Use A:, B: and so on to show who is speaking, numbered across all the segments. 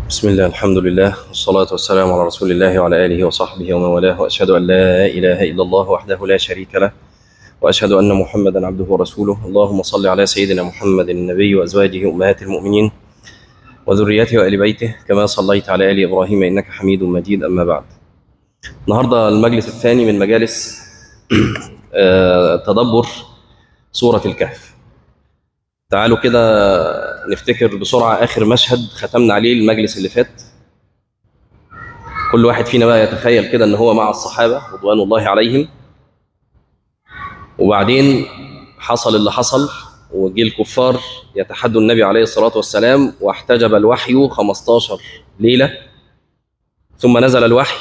A: بسم الله الحمد لله والصلاة والسلام على رسول الله وعلى آله وصحبه ومن والاه وأشهد أن لا إله إلا الله وحده لا شريك له وأشهد أن محمدا عبده ورسوله اللهم صل على سيدنا محمد النبي وأزواجه أمهات المؤمنين وذريته وآل بيته كما صليت على آل إبراهيم إنك حميد مجيد أما بعد النهاردة المجلس الثاني من مجالس آه، تدبر سورة الكهف تعالوا كده نفتكر بسرعة آخر مشهد ختمنا عليه المجلس اللي فات كل واحد فينا بقى يتخيل كده ان هو مع الصحابة رضوان الله عليهم وبعدين حصل اللي حصل وجي الكفار يتحدوا النبي عليه الصلاة والسلام واحتجب الوحي 15 ليلة ثم نزل الوحي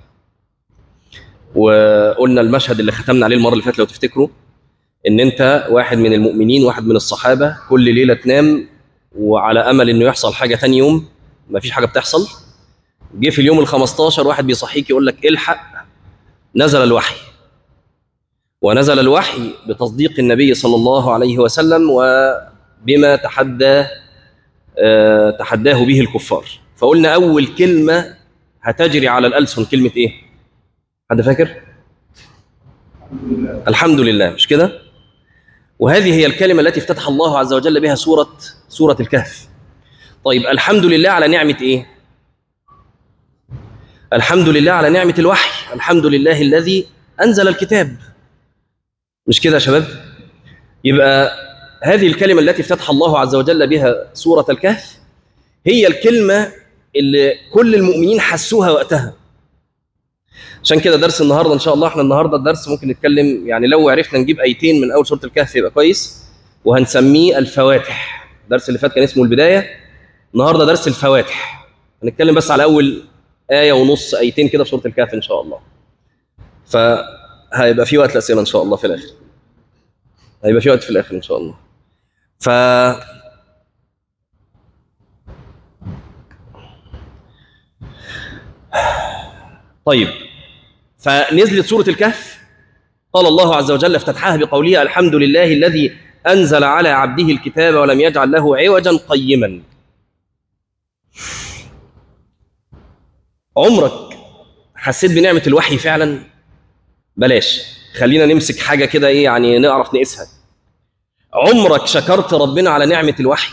A: وقلنا المشهد اللي ختمنا عليه المرة اللي فاتت لو تفتكروا ان انت واحد من المؤمنين واحد من الصحابة كل ليلة تنام وعلى امل انه يحصل حاجة تاني يوم مفيش حاجة بتحصل جه في اليوم ال 15 واحد بيصحيك يقول لك الحق نزل الوحي ونزل الوحي بتصديق النبي صلى الله عليه وسلم وبما تحدى آه، تحداه به الكفار فقلنا اول كلمة هتجري على الألسن كلمة ايه حد فاكر الحمد لله مش كده وهذه هي الكلمة التي افتتح الله عز وجل بها سورة سورة الكهف طيب الحمد لله على نعمة ايه الحمد لله على نعمة الوحي الحمد لله الذي أنزل الكتاب مش كده يا شباب يبقى هذه الكلمة التي افتتح الله عز وجل بها سورة الكهف هي الكلمة اللي كل المؤمنين حسوها وقتها عشان كده درس النهارده ان شاء الله احنا النهارده الدرس ممكن نتكلم يعني لو عرفنا نجيب ايتين من اول سوره الكهف يبقى كويس وهنسميه الفواتح الدرس اللي فات كان اسمه البدايه النهارده درس الفواتح هنتكلم بس على اول ايه ونص ايتين كده في سوره الكهف ان شاء الله فهيبقى في وقت الاسئله ان شاء الله في الاخر هيبقى في وقت في الاخر ان شاء الله ف طيب فنزلت سورة الكهف قال الله عز وجل افتتحها بقوله الحمد لله الذي أنزل على عبده الكتاب ولم يجعل له عوجا قيما عمرك حسيت بنعمة الوحي فعلا بلاش خلينا نمسك حاجة كده ايه يعني نعرف نقيسها عمرك شكرت ربنا على نعمة الوحي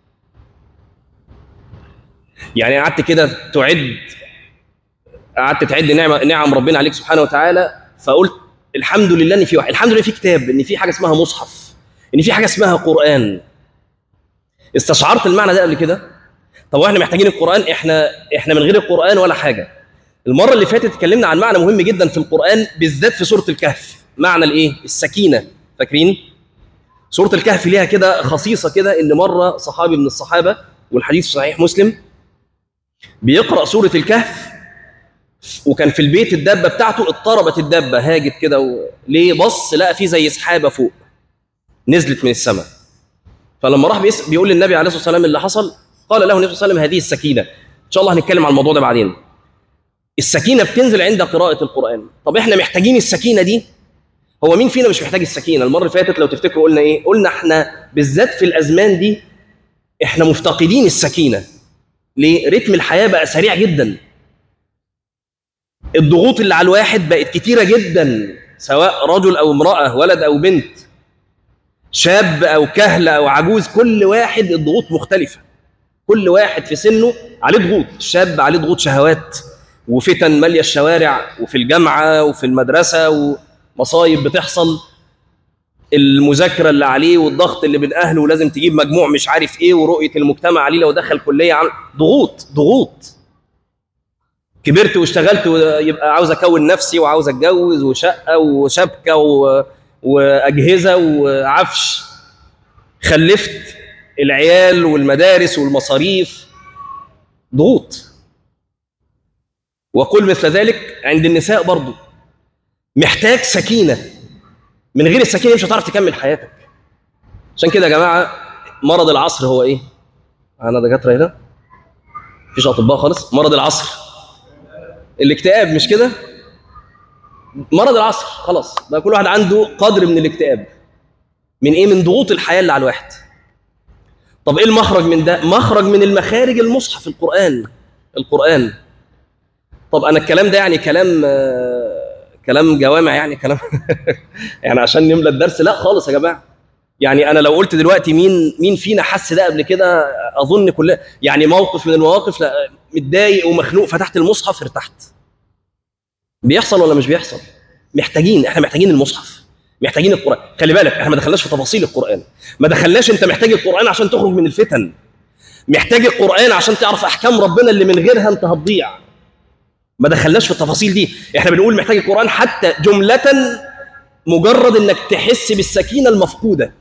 A: يعني قعدت كده تعد قعدت تعد نعم نعم ربنا عليك سبحانه وتعالى فقلت الحمد لله ان في واحد الحمد لله في كتاب ان في حاجه اسمها مصحف ان في حاجه اسمها قران استشعرت المعنى ده قبل كده طب واحنا محتاجين القران احنا احنا من غير القران ولا حاجه المره اللي فاتت اتكلمنا عن معنى مهم جدا في القران بالذات في سوره الكهف معنى الايه السكينه فاكرين سوره الكهف ليها كده خصيصه كده ان مره صحابي من الصحابه والحديث في صحيح مسلم بيقرا سوره الكهف وكان في البيت الدبه بتاعته اضطربت الدبه هاجت كده و... ليه بص لقى في زي سحابه فوق نزلت من السماء فلما راح بيس... بيقول للنبي عليه الصلاه والسلام اللي حصل قال له النبي صلى الله عليه وسلم هذه السكينه ان شاء الله هنتكلم عن الموضوع ده بعدين السكينه بتنزل عند قراءه القران طب احنا محتاجين السكينه دي هو مين فينا مش محتاج السكينه المره اللي فاتت لو تفتكروا قلنا ايه قلنا احنا بالذات في الازمان دي احنا مفتقدين السكينه ليه رتم الحياه بقى سريع جدا الضغوط اللي على الواحد بقت كتيرة جدا سواء رجل أو امرأة ولد أو بنت شاب أو كهل أو عجوز كل واحد الضغوط مختلفة كل واحد في سنه عليه ضغوط الشاب عليه ضغوط شهوات وفتن مالية الشوارع وفي الجامعة وفي المدرسة ومصايب بتحصل المذاكرة اللي عليه والضغط اللي من أهله ولازم تجيب مجموع مش عارف إيه ورؤية المجتمع عليه لو دخل كلية عن ضغوط ضغوط كبرت واشتغلت يبقى عاوز اكون نفسي وعاوز اتجوز وشقه وشبكه و... واجهزه وعفش خلفت العيال والمدارس والمصاريف ضغوط وقل مثل ذلك عند النساء برضو محتاج سكينه من غير السكينه مش هتعرف تكمل حياتك عشان كده يا جماعه مرض العصر هو ايه انا دكاتره هنا مفيش اطباء خالص مرض العصر الاكتئاب مش كده مرض العصر خلاص بقى كل واحد عنده قدر من الاكتئاب من ايه من ضغوط الحياه اللي على الواحد طب ايه المخرج من ده مخرج من المخارج المصحف القران القرآن طب أنا الكلام ده يعني كلام آه، كلام جوامع يعني كلام يعني عشان نملى الدرس لا خالص يا جماعة يعني أنا لو قلت دلوقتي مين مين فينا حس ده قبل كده أظن كل يعني موقف من المواقف لا متضايق ومخنوق فتحت المصحف ارتحت بيحصل ولا مش بيحصل؟ محتاجين احنا محتاجين المصحف محتاجين القرآن خلي بالك احنا ما دخلناش في تفاصيل القرآن ما دخلناش انت محتاج القرآن عشان تخرج من الفتن محتاج القرآن عشان تعرف أحكام ربنا اللي من غيرها أنت هتضيع ما دخلناش في التفاصيل دي احنا بنقول محتاج القرآن حتى جملة مجرد انك تحس بالسكينة المفقودة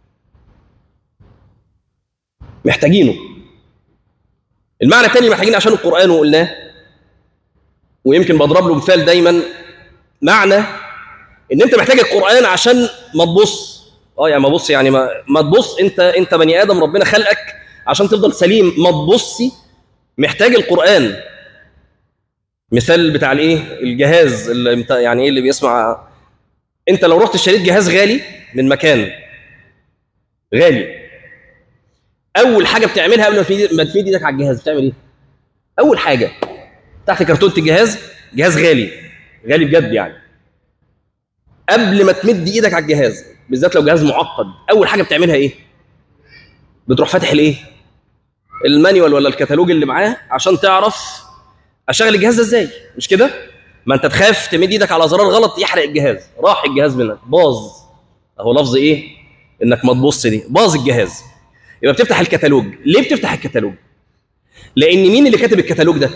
A: محتاجينه المعنى الثاني اللي محتاجين عشان القرآن وقلناه ويمكن بضرب له مثال دايما معنى ان انت محتاج القرآن عشان ما تبص اه يعني ما تبص يعني ما, ما تبص انت انت بني ادم ربنا خلقك عشان تفضل سليم ما تبصي محتاج القرآن مثال بتاع الايه الجهاز اللي بتاع- يعني ايه اللي بيسمع انت لو رحت اشتريت جهاز غالي من مكان غالي اول حاجه بتعملها قبل ما تمد ما تمد ايدك على الجهاز بتعمل ايه اول حاجه تحت كرتونه الجهاز جهاز غالي غالي بجد يعني قبل ما تمد ايدك على الجهاز بالذات لو جهاز معقد اول حاجه بتعملها ايه بتروح فاتح الايه المانيوال ولا الكتالوج اللي معاه عشان تعرف اشغل الجهاز ده ازاي مش كده ما انت تخاف تمد ايدك على زرار غلط يحرق الجهاز راح الجهاز منك باظ اهو لفظ ايه انك ما تبص دي باظ الجهاز يبقى بتفتح الكتالوج ليه بتفتح الكتالوج لان مين اللي كاتب الكتالوج ده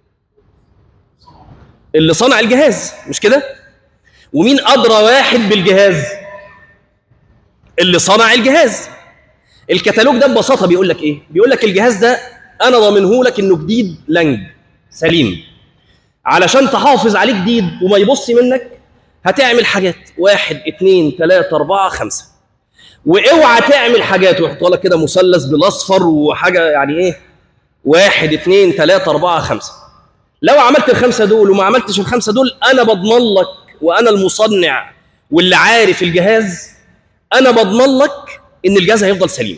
A: اللي صنع الجهاز مش كده ومين ادرى واحد بالجهاز اللي صنع الجهاز الكتالوج ده ببساطه بيقول لك ايه بيقول لك الجهاز ده انا ضامنه لك انه جديد لنج سليم علشان تحافظ عليه جديد وما يبص منك هتعمل حاجات واحد اتنين تلاتة أربعة خمسة واوعى تعمل حاجات ويحط لك كده مثلث بالاصفر وحاجة يعني ايه واحد اتنين تلاتة أربعة خمسة لو عملت الخمسة دول وما عملتش الخمسة دول أنا بضمن لك وأنا المصنع واللي عارف الجهاز أنا بضمن لك إن الجهاز هيفضل سليم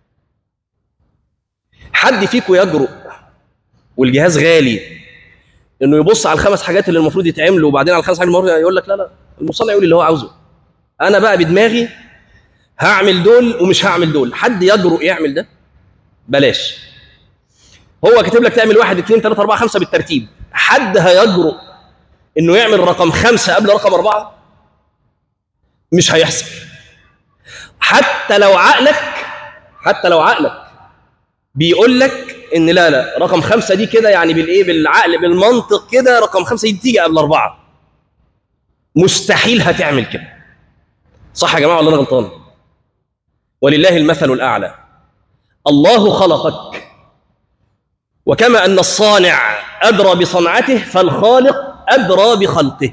A: حد فيكم يجرؤ والجهاز غالي انه يبص على الخمس حاجات اللي المفروض يتعملوا وبعدين على الخمس حاجات اللي المفروض يقول لك لا لا المصنع يقول اللي هو عاوزه انا بقى بدماغي هعمل دول ومش هعمل دول حد يجرؤ يعمل ده بلاش هو كاتب لك تعمل واحد اثنين ثلاثة أربعة خمسة بالترتيب حد هيجرؤ إنه يعمل رقم خمسة قبل رقم أربعة مش هيحصل حتى لو عقلك حتى لو عقلك بيقول لك ان لا لا رقم خمسة دي كده يعني بالايه بالعقل بالمنطق كده رقم خمسة دي تيجي قبل أربعة مستحيل هتعمل كده صح يا جماعة ولا أنا غلطان ولله المثل الأعلى الله خلقك وكما أن الصانع أدرى بصنعته فالخالق أدرى بخلقه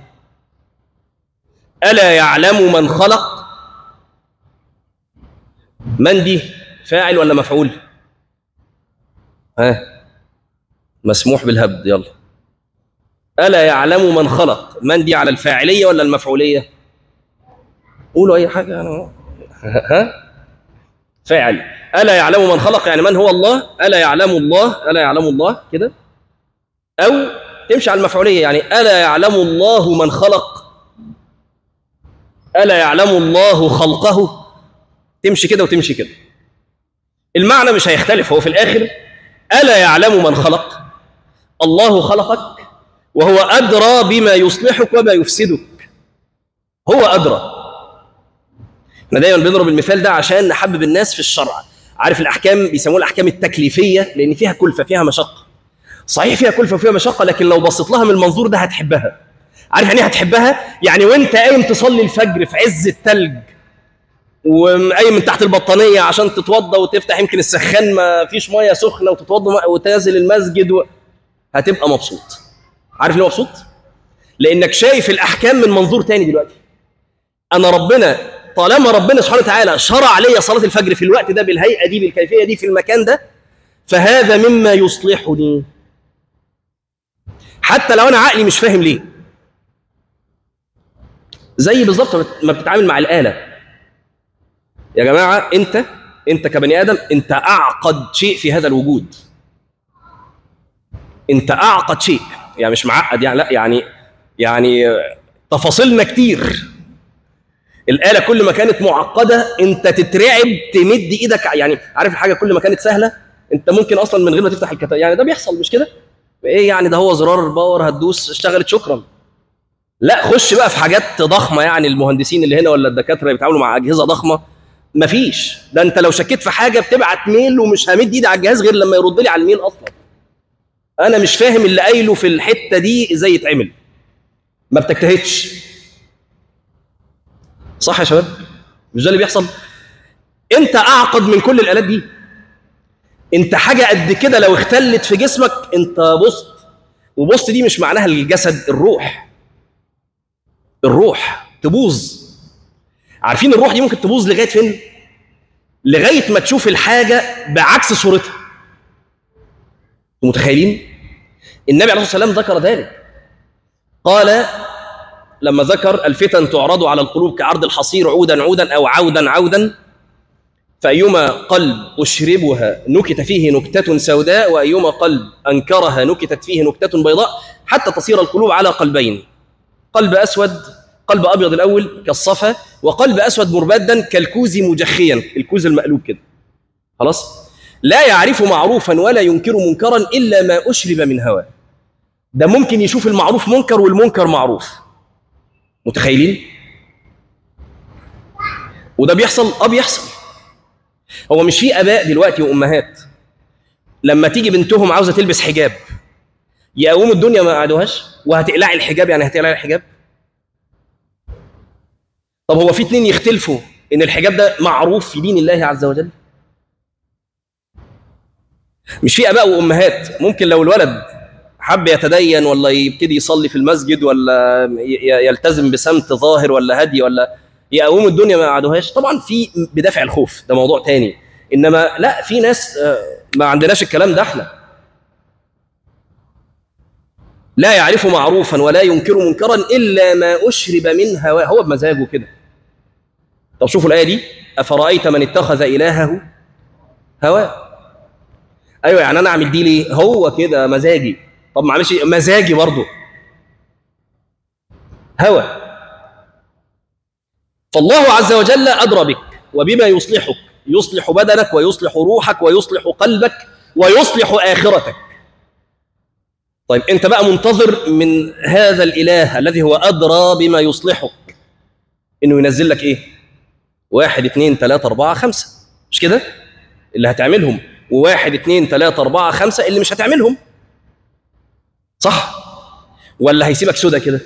A: ألا يعلم من خلق من دي فاعل ولا مفعول ها مسموح بالهبد يلا ألا يعلم من خلق من دي على الفاعلية ولا المفعولية قولوا أي حاجة أنا ها فاعل ألا يعلم من خلق يعني من هو الله ألا يعلم الله ألا يعلم الله كده أو تمشي على المفعولية يعني ألا يعلم الله من خلق ألا يعلم الله خلقه تمشي كده وتمشي كده المعنى مش هيختلف هو في الآخر ألا يعلم من خلق الله خلقك وهو أدرى بما يصلحك وما يفسدك هو أدرى احنا دايما بنضرب المثال ده عشان نحبب الناس في الشرع عارف الأحكام بيسموها الأحكام التكليفية لأن فيها كلفة فيها مشقة صحيح فيها كلفة وفيها مشقة لكن لو بصيت لها من المنظور ده هتحبها عارف يعني ايه هتحبها يعني وانت قايم تصلي الفجر في عز التلج وقايم من تحت البطانيه عشان تتوضى وتفتح يمكن السخان ما فيش ميه سخنه وتتوضى وتنزل المسجد و... هتبقى مبسوط عارف ليه مبسوط لانك شايف الاحكام من منظور تاني دلوقتي انا ربنا طالما ربنا سبحانه وتعالى شرع لي صلاه الفجر في الوقت ده بالهيئه دي بالكيفيه دي في المكان ده فهذا مما يصلحني حتى لو انا عقلي مش فاهم ليه زي بالظبط ما بتتعامل مع الاله يا جماعه انت انت كبني ادم انت اعقد شيء في هذا الوجود انت اعقد شيء يعني مش معقد يعني لا يعني يعني تفاصيلنا كتير الآلة كل ما كانت معقدة انت تترعب تمد ايدك يعني عارف الحاجة كل ما كانت سهلة انت ممكن اصلا من غير ما تفتح الكتاب يعني ده بيحصل مش كده ايه يعني ده هو زرار الباور هتدوس اشتغلت شكرا لا خش بقى في حاجات ضخمة يعني المهندسين اللي هنا ولا الدكاترة اللي بيتعاملوا مع أجهزة ضخمة مفيش ده انت لو شكيت في حاجة بتبعت ميل ومش همد ايدي على الجهاز غير لما يرد لي على الميل اصلا انا مش فاهم اللي قايله في الحتة دي ازاي يتعمل ما بتجتهدش صح يا شباب مش ده اللي بيحصل انت اعقد من كل الالات دي انت حاجه قد كده لو اختلت في جسمك انت بصت وبصت دي مش معناها الجسد الروح الروح تبوظ عارفين الروح دي ممكن تبوظ لغايه فين لغايه ما تشوف الحاجه بعكس صورتها متخيلين النبي عليه الصلاه والسلام ذكر ذلك قال لما ذكر الفتن تعرض على القلوب كعرض الحصير عودا عودا او عودا عودا فأيما قلب أشربها نكت فيه نكتة سوداء وأيما قلب أنكرها نكتت فيه نكتة بيضاء حتى تصير القلوب على قلبين قلب أسود قلب أبيض الأول كالصفا وقلب أسود مربدا كالكوز مجخيا الكوز المقلوب كده خلاص لا يعرف معروفا ولا ينكر منكرا إلا ما أشرب من هواه ده ممكن يشوف المعروف منكر والمنكر معروف متخيلين وده بيحصل اه بيحصل هو مش في اباء دلوقتي وامهات لما تيجي بنتهم عاوزه تلبس حجاب يقوموا الدنيا ما قعدوهاش وهتقلعي الحجاب يعني هتقلعي الحجاب طب هو في اتنين يختلفوا ان الحجاب ده معروف في دين الله عز وجل مش في اباء وامهات ممكن لو الولد حب يتدين ولا يبتدي يصلي في المسجد ولا ي- يلتزم بسمت ظاهر ولا هدي ولا يقوموا الدنيا ما قعدوهاش طبعا في بدافع الخوف ده موضوع تاني انما لا في ناس آه، ما عندناش الكلام ده احنا لا يعرف معروفا ولا ينكر منكرا الا ما اشرب من هواه هو بمزاجه كده طب شوفوا الايه دي افرايت من اتخذ الهه هواه ايوه يعني انا اعمل دي ليه هو كده مزاجي طب معلش مزاجي برضه هوى فالله عز وجل أدرى بك وبما يصلحك يصلح بدنك ويصلح روحك ويصلح قلبك ويصلح آخرتك طيب أنت بقى منتظر من هذا الإله الذي هو أدرى بما يصلحك إنه ينزل لك إيه واحد اتنين تلاتة أربعة خمسة مش كده اللي هتعملهم وواحد اتنين تلاتة أربعة خمسة اللي مش هتعملهم صح ولا هيسيبك سودا كده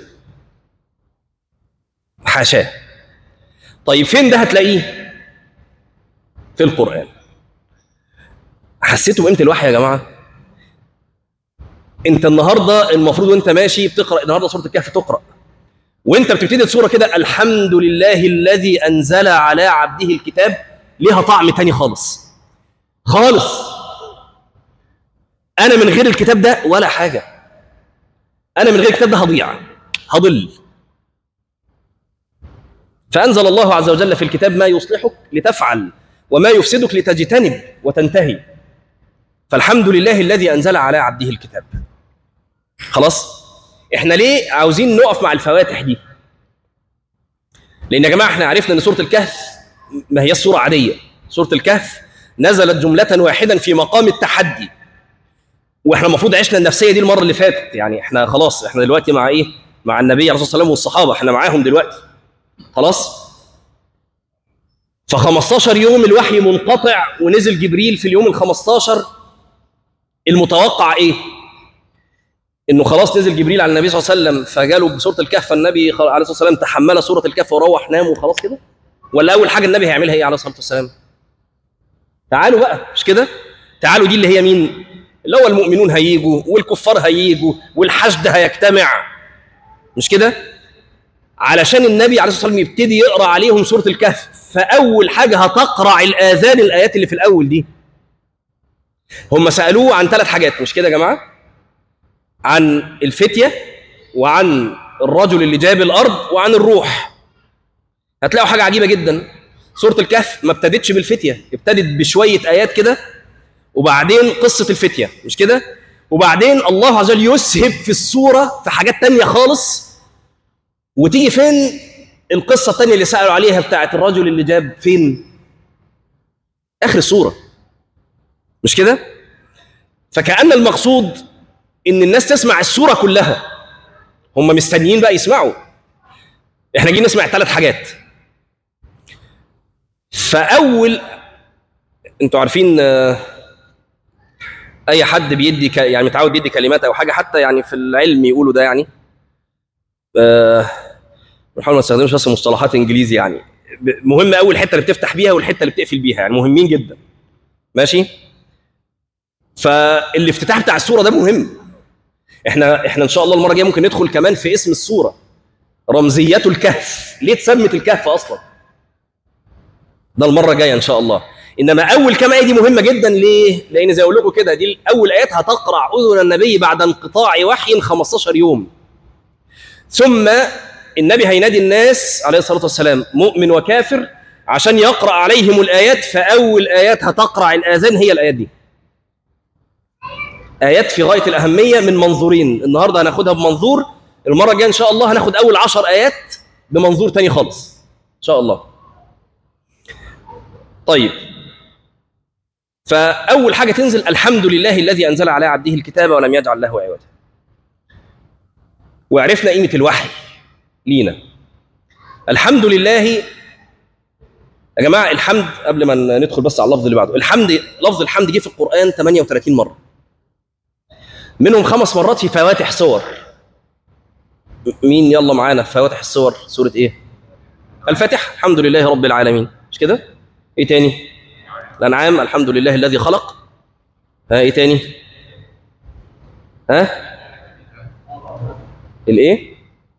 A: حاشاه طيب فين ده هتلاقيه في القرآن حسيتوا بقيمة الوحي يا جماعة انت النهارده المفروض وانت ماشي بتقرا النهارده سوره الكهف تقرا وانت بتبتدي السوره كده الحمد لله الذي انزل على عبده الكتاب ليها طعم تاني خالص خالص انا من غير الكتاب ده ولا حاجه انا من غير الكتاب ده هضيع هضل فأنزل الله عز وجل في الكتاب ما يصلحك لتفعل وما يفسدك لتجتنب وتنتهي فالحمد لله الذي أنزل على عبده الكتاب خلاص احنا ليه عاوزين نقف مع الفواتح دي لأن يا جماعة احنا عرفنا أن سورة الكهف ما هي السورة عادية سورة الكهف نزلت جملة واحدا في مقام التحدي واحنا المفروض عشنا النفسية دي المرة اللي فاتت يعني احنا خلاص احنا دلوقتي مع ايه مع النبي عليه الصلاة والسلام والصحابة احنا معاهم دلوقتي خلاص ف 15 يوم الوحي منقطع ونزل جبريل في اليوم ال 15 المتوقع ايه؟ انه خلاص نزل جبريل على النبي صلى الله عليه وسلم فجاله بسوره الكهف فالنبي خ- عليه الصلاه والسلام تحمل سوره الكهف وروح نام وخلاص كده؟ ولا اول حاجه النبي هيعملها ايه عليه الصلاه والسلام؟ تعالوا بقى مش كده؟ تعالوا دي اللي هي مين؟ اللي هو المؤمنون هيجوا والكفار هيجوا والحشد هيجتمع مش كده؟ علشان النبي عليه الصلاه والسلام يبتدي يقرا عليهم سوره الكهف فاول حاجه هتقرع الاذان الايات اللي في الاول دي هم سالوه عن ثلاث حاجات مش كده يا جماعه عن الفتيه وعن الرجل اللي جاب الارض وعن الروح هتلاقوا حاجه عجيبه جدا سوره الكهف ما ابتدتش بالفتيه ابتدت بشويه ايات كده وبعدين قصه الفتيه مش كده وبعدين الله عز وجل يسهب في السورة في حاجات تانية خالص وتيجي فين القصة التانية اللي سألوا عليها بتاعت الرجل اللي جاب فين آخر السورة مش كده فكأن المقصود إن الناس تسمع السورة كلها هم مستنيين بقى يسمعوا احنا جينا نسمع ثلاث حاجات فأول انتوا عارفين آه، اي حد بيدي ك... يعني متعود يدي كلمات او حاجه حتى يعني في العلم يقولوا ده يعني آه، بنحاول ما نستخدمش بس مصطلحات انجليزي يعني ب- مهم قوي الحته اللي بتفتح بيها والحته اللي بتقفل بيها يعني مهمين جدا ماشي فالافتتاح بتاع السوره ده مهم احنا احنا ان شاء الله المره الجايه ممكن ندخل كمان في اسم السوره رمزيات الكهف ليه اتسمت الكهف اصلا ده المره الجايه ان شاء الله انما اول كام ايه دي مهمه جدا ليه لان زي اقول لكم كده دي اول ايات هتقرع اذن النبي بعد انقطاع وحي 15 يوم ثم النبي هينادي الناس عليه الصلاه والسلام مؤمن وكافر عشان يقرا عليهم الايات فاول ايات هتقرع الاذان هي الايات دي ايات في غايه الاهميه من منظورين النهارده هناخدها بمنظور المره الجايه ان شاء الله هناخد اول عشر ايات بمنظور تاني خالص ان شاء الله طيب فاول حاجه تنزل الحمد لله الذي انزل على عبده الكتاب ولم يجعل له عوجا وعرفنا قيمه الوحي لينا الحمد لله يا جماعه الحمد قبل ما ندخل بس على اللفظ اللي بعده الحمد لفظ الحمد جه في القران 38 مره منهم خمس مرات في فواتح سور مين يلا معانا في فواتح السور سوره ايه الفاتحه الحمد لله رب العالمين مش كده ايه تاني الانعام الحمد لله الذي خلق ها ايه تاني ها الايه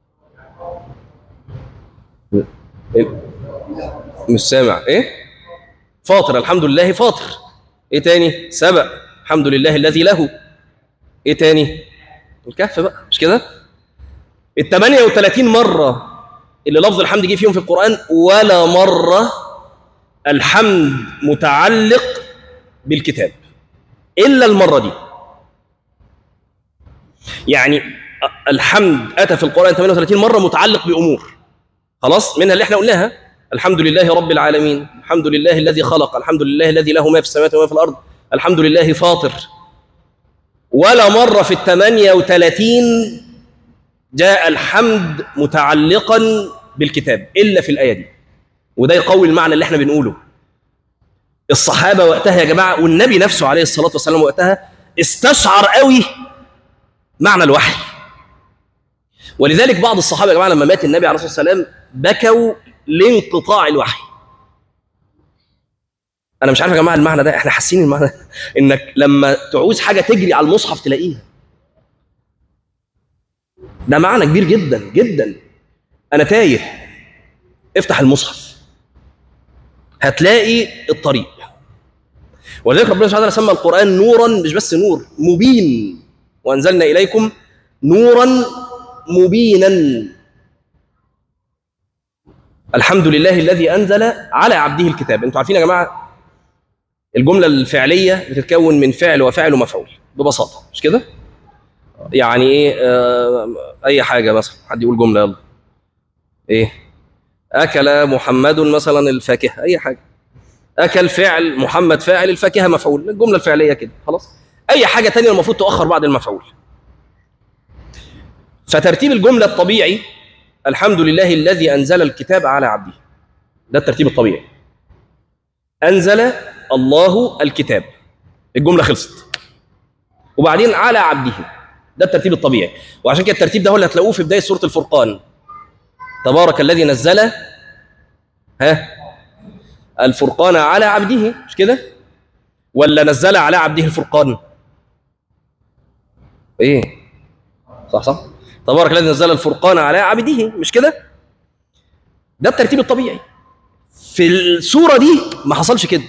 A: ال- مش سامع ايه فاطر الحمد لله فاطر ايه تاني سبق الحمد لله الذي له ايه تاني الكهف بقى مش كده ال 38 مره اللي لفظ الحمد جه فيهم في القران ولا مره الحمد متعلق بالكتاب الا المره دي يعني الحمد اتى في القران 38 مره متعلق بامور خلاص منها اللي احنا قلناها الحمد لله رب العالمين الحمد لله الذي خلق الحمد لله الذي له ما في السماوات وما في الارض الحمد لله فاطر ولا مره في الثمانية وثلاثين جاء الحمد متعلقا بالكتاب الا في الايه دي وده يقوي المعنى اللي احنا بنقوله الصحابه وقتها يا جماعه والنبي نفسه عليه الصلاه والسلام وقتها استشعر قوي معنى الوحي ولذلك بعض الصحابه يا جماعه لما مات النبي عليه الصلاه والسلام بكوا لانقطاع الوحي انا مش عارف يا جماعه المعنى ده احنا حاسين المعنى انك لما تعوز حاجه تجري على المصحف تلاقيها ده معنى كبير جدا جدا انا تايه افتح المصحف هتلاقي الطريق ولذلك ربنا سبحانه وتعالى سمى القرآن نورا مش بس نور مبين وأنزلنا إليكم نورا مبينا الحمد لله الذي أنزل على عبده الكتاب أنتوا عارفين يا جماعة الجملة الفعلية بتتكون من فعل وفاعل ومفعول ببساطة مش كده؟ يعني إيه آه أي حاجة مثلا حد يقول جملة يلا إيه أكل محمد مثلا الفاكهة أي حاجة أكل فعل محمد فاعل الفاكهة مفعول الجملة الفعلية كده خلاص أي حاجة تانية المفروض تؤخر بعد المفعول فترتيب الجملة الطبيعي الحمد لله الذي أنزل الكتاب على عبده ده الترتيب الطبيعي أنزل الله الكتاب الجملة خلصت وبعدين على عبده ده الترتيب الطبيعي وعشان كده الترتيب ده هو اللي هتلاقوه في بداية سورة الفرقان تبارك الذي نزل ها الفرقان على عبده مش كده ولا نزل على عبده الفرقان ايه صح صح تبارك الذي نزل الفرقان على عبده مش كده ده الترتيب الطبيعي في السوره دي ما حصلش كده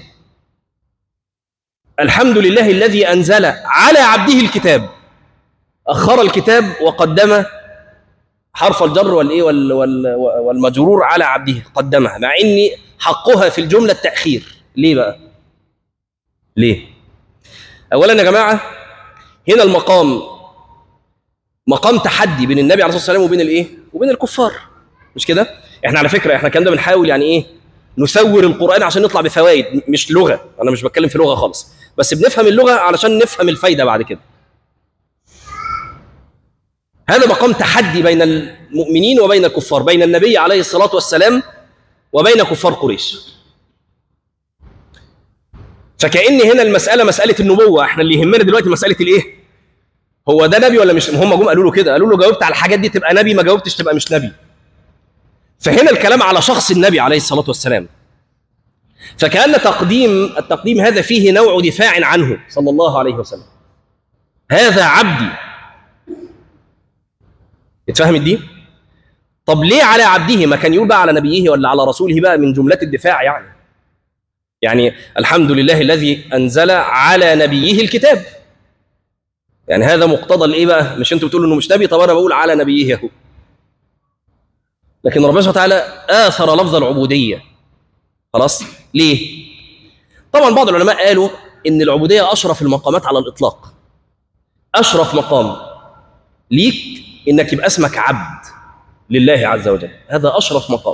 A: الحمد لله الذي انزل على عبده الكتاب اخر الكتاب وقدم حرف الجر والايه وال وال والمجرور على عبده قدمها مع ان حقها في الجمله التاخير ليه بقى ليه اولا يا جماعه هنا المقام مقام تحدي بين النبي عليه الصلاه والسلام وبين الايه وبين الكفار مش كده احنا على فكره احنا الكلام ده بنحاول يعني ايه نسور القران عشان نطلع بفوائد مش لغه انا مش بتكلم في لغه خالص بس بنفهم اللغه علشان نفهم الفايده بعد كده هذا مقام تحدي بين المؤمنين وبين الكفار بين النبي عليه الصلاه والسلام وبين كفار قريش فكأن هنا المسألة مسألة النبوة احنا اللي يهمنا دلوقتي مسألة الايه هو ده نبي ولا مش هم جم قالوا له كده قالوا له جاوبت على الحاجات دي تبقى نبي ما جاوبتش تبقى مش نبي فهنا الكلام على شخص النبي عليه الصلاة والسلام فكأن تقديم التقديم هذا فيه نوع دفاع عنه صلى الله عليه وسلم هذا عبدي اتفهمت دي طب ليه على عبده ما كان يقول بقى على نبيه ولا على رسوله بقى من جملة الدفاع يعني يعني الحمد لله الذي انزل على نبيه الكتاب يعني هذا مقتضى الايه بقى مش انتوا بتقولوا انه مش نبي طب انا بقول على نبيه اهو لكن ربنا سبحانه وتعالى اثر لفظ العبوديه خلاص ليه طبعا بعض العلماء قالوا ان العبوديه اشرف المقامات على الاطلاق اشرف مقام ليك انك يبقى اسمك عبد لله عز وجل هذا اشرف مقام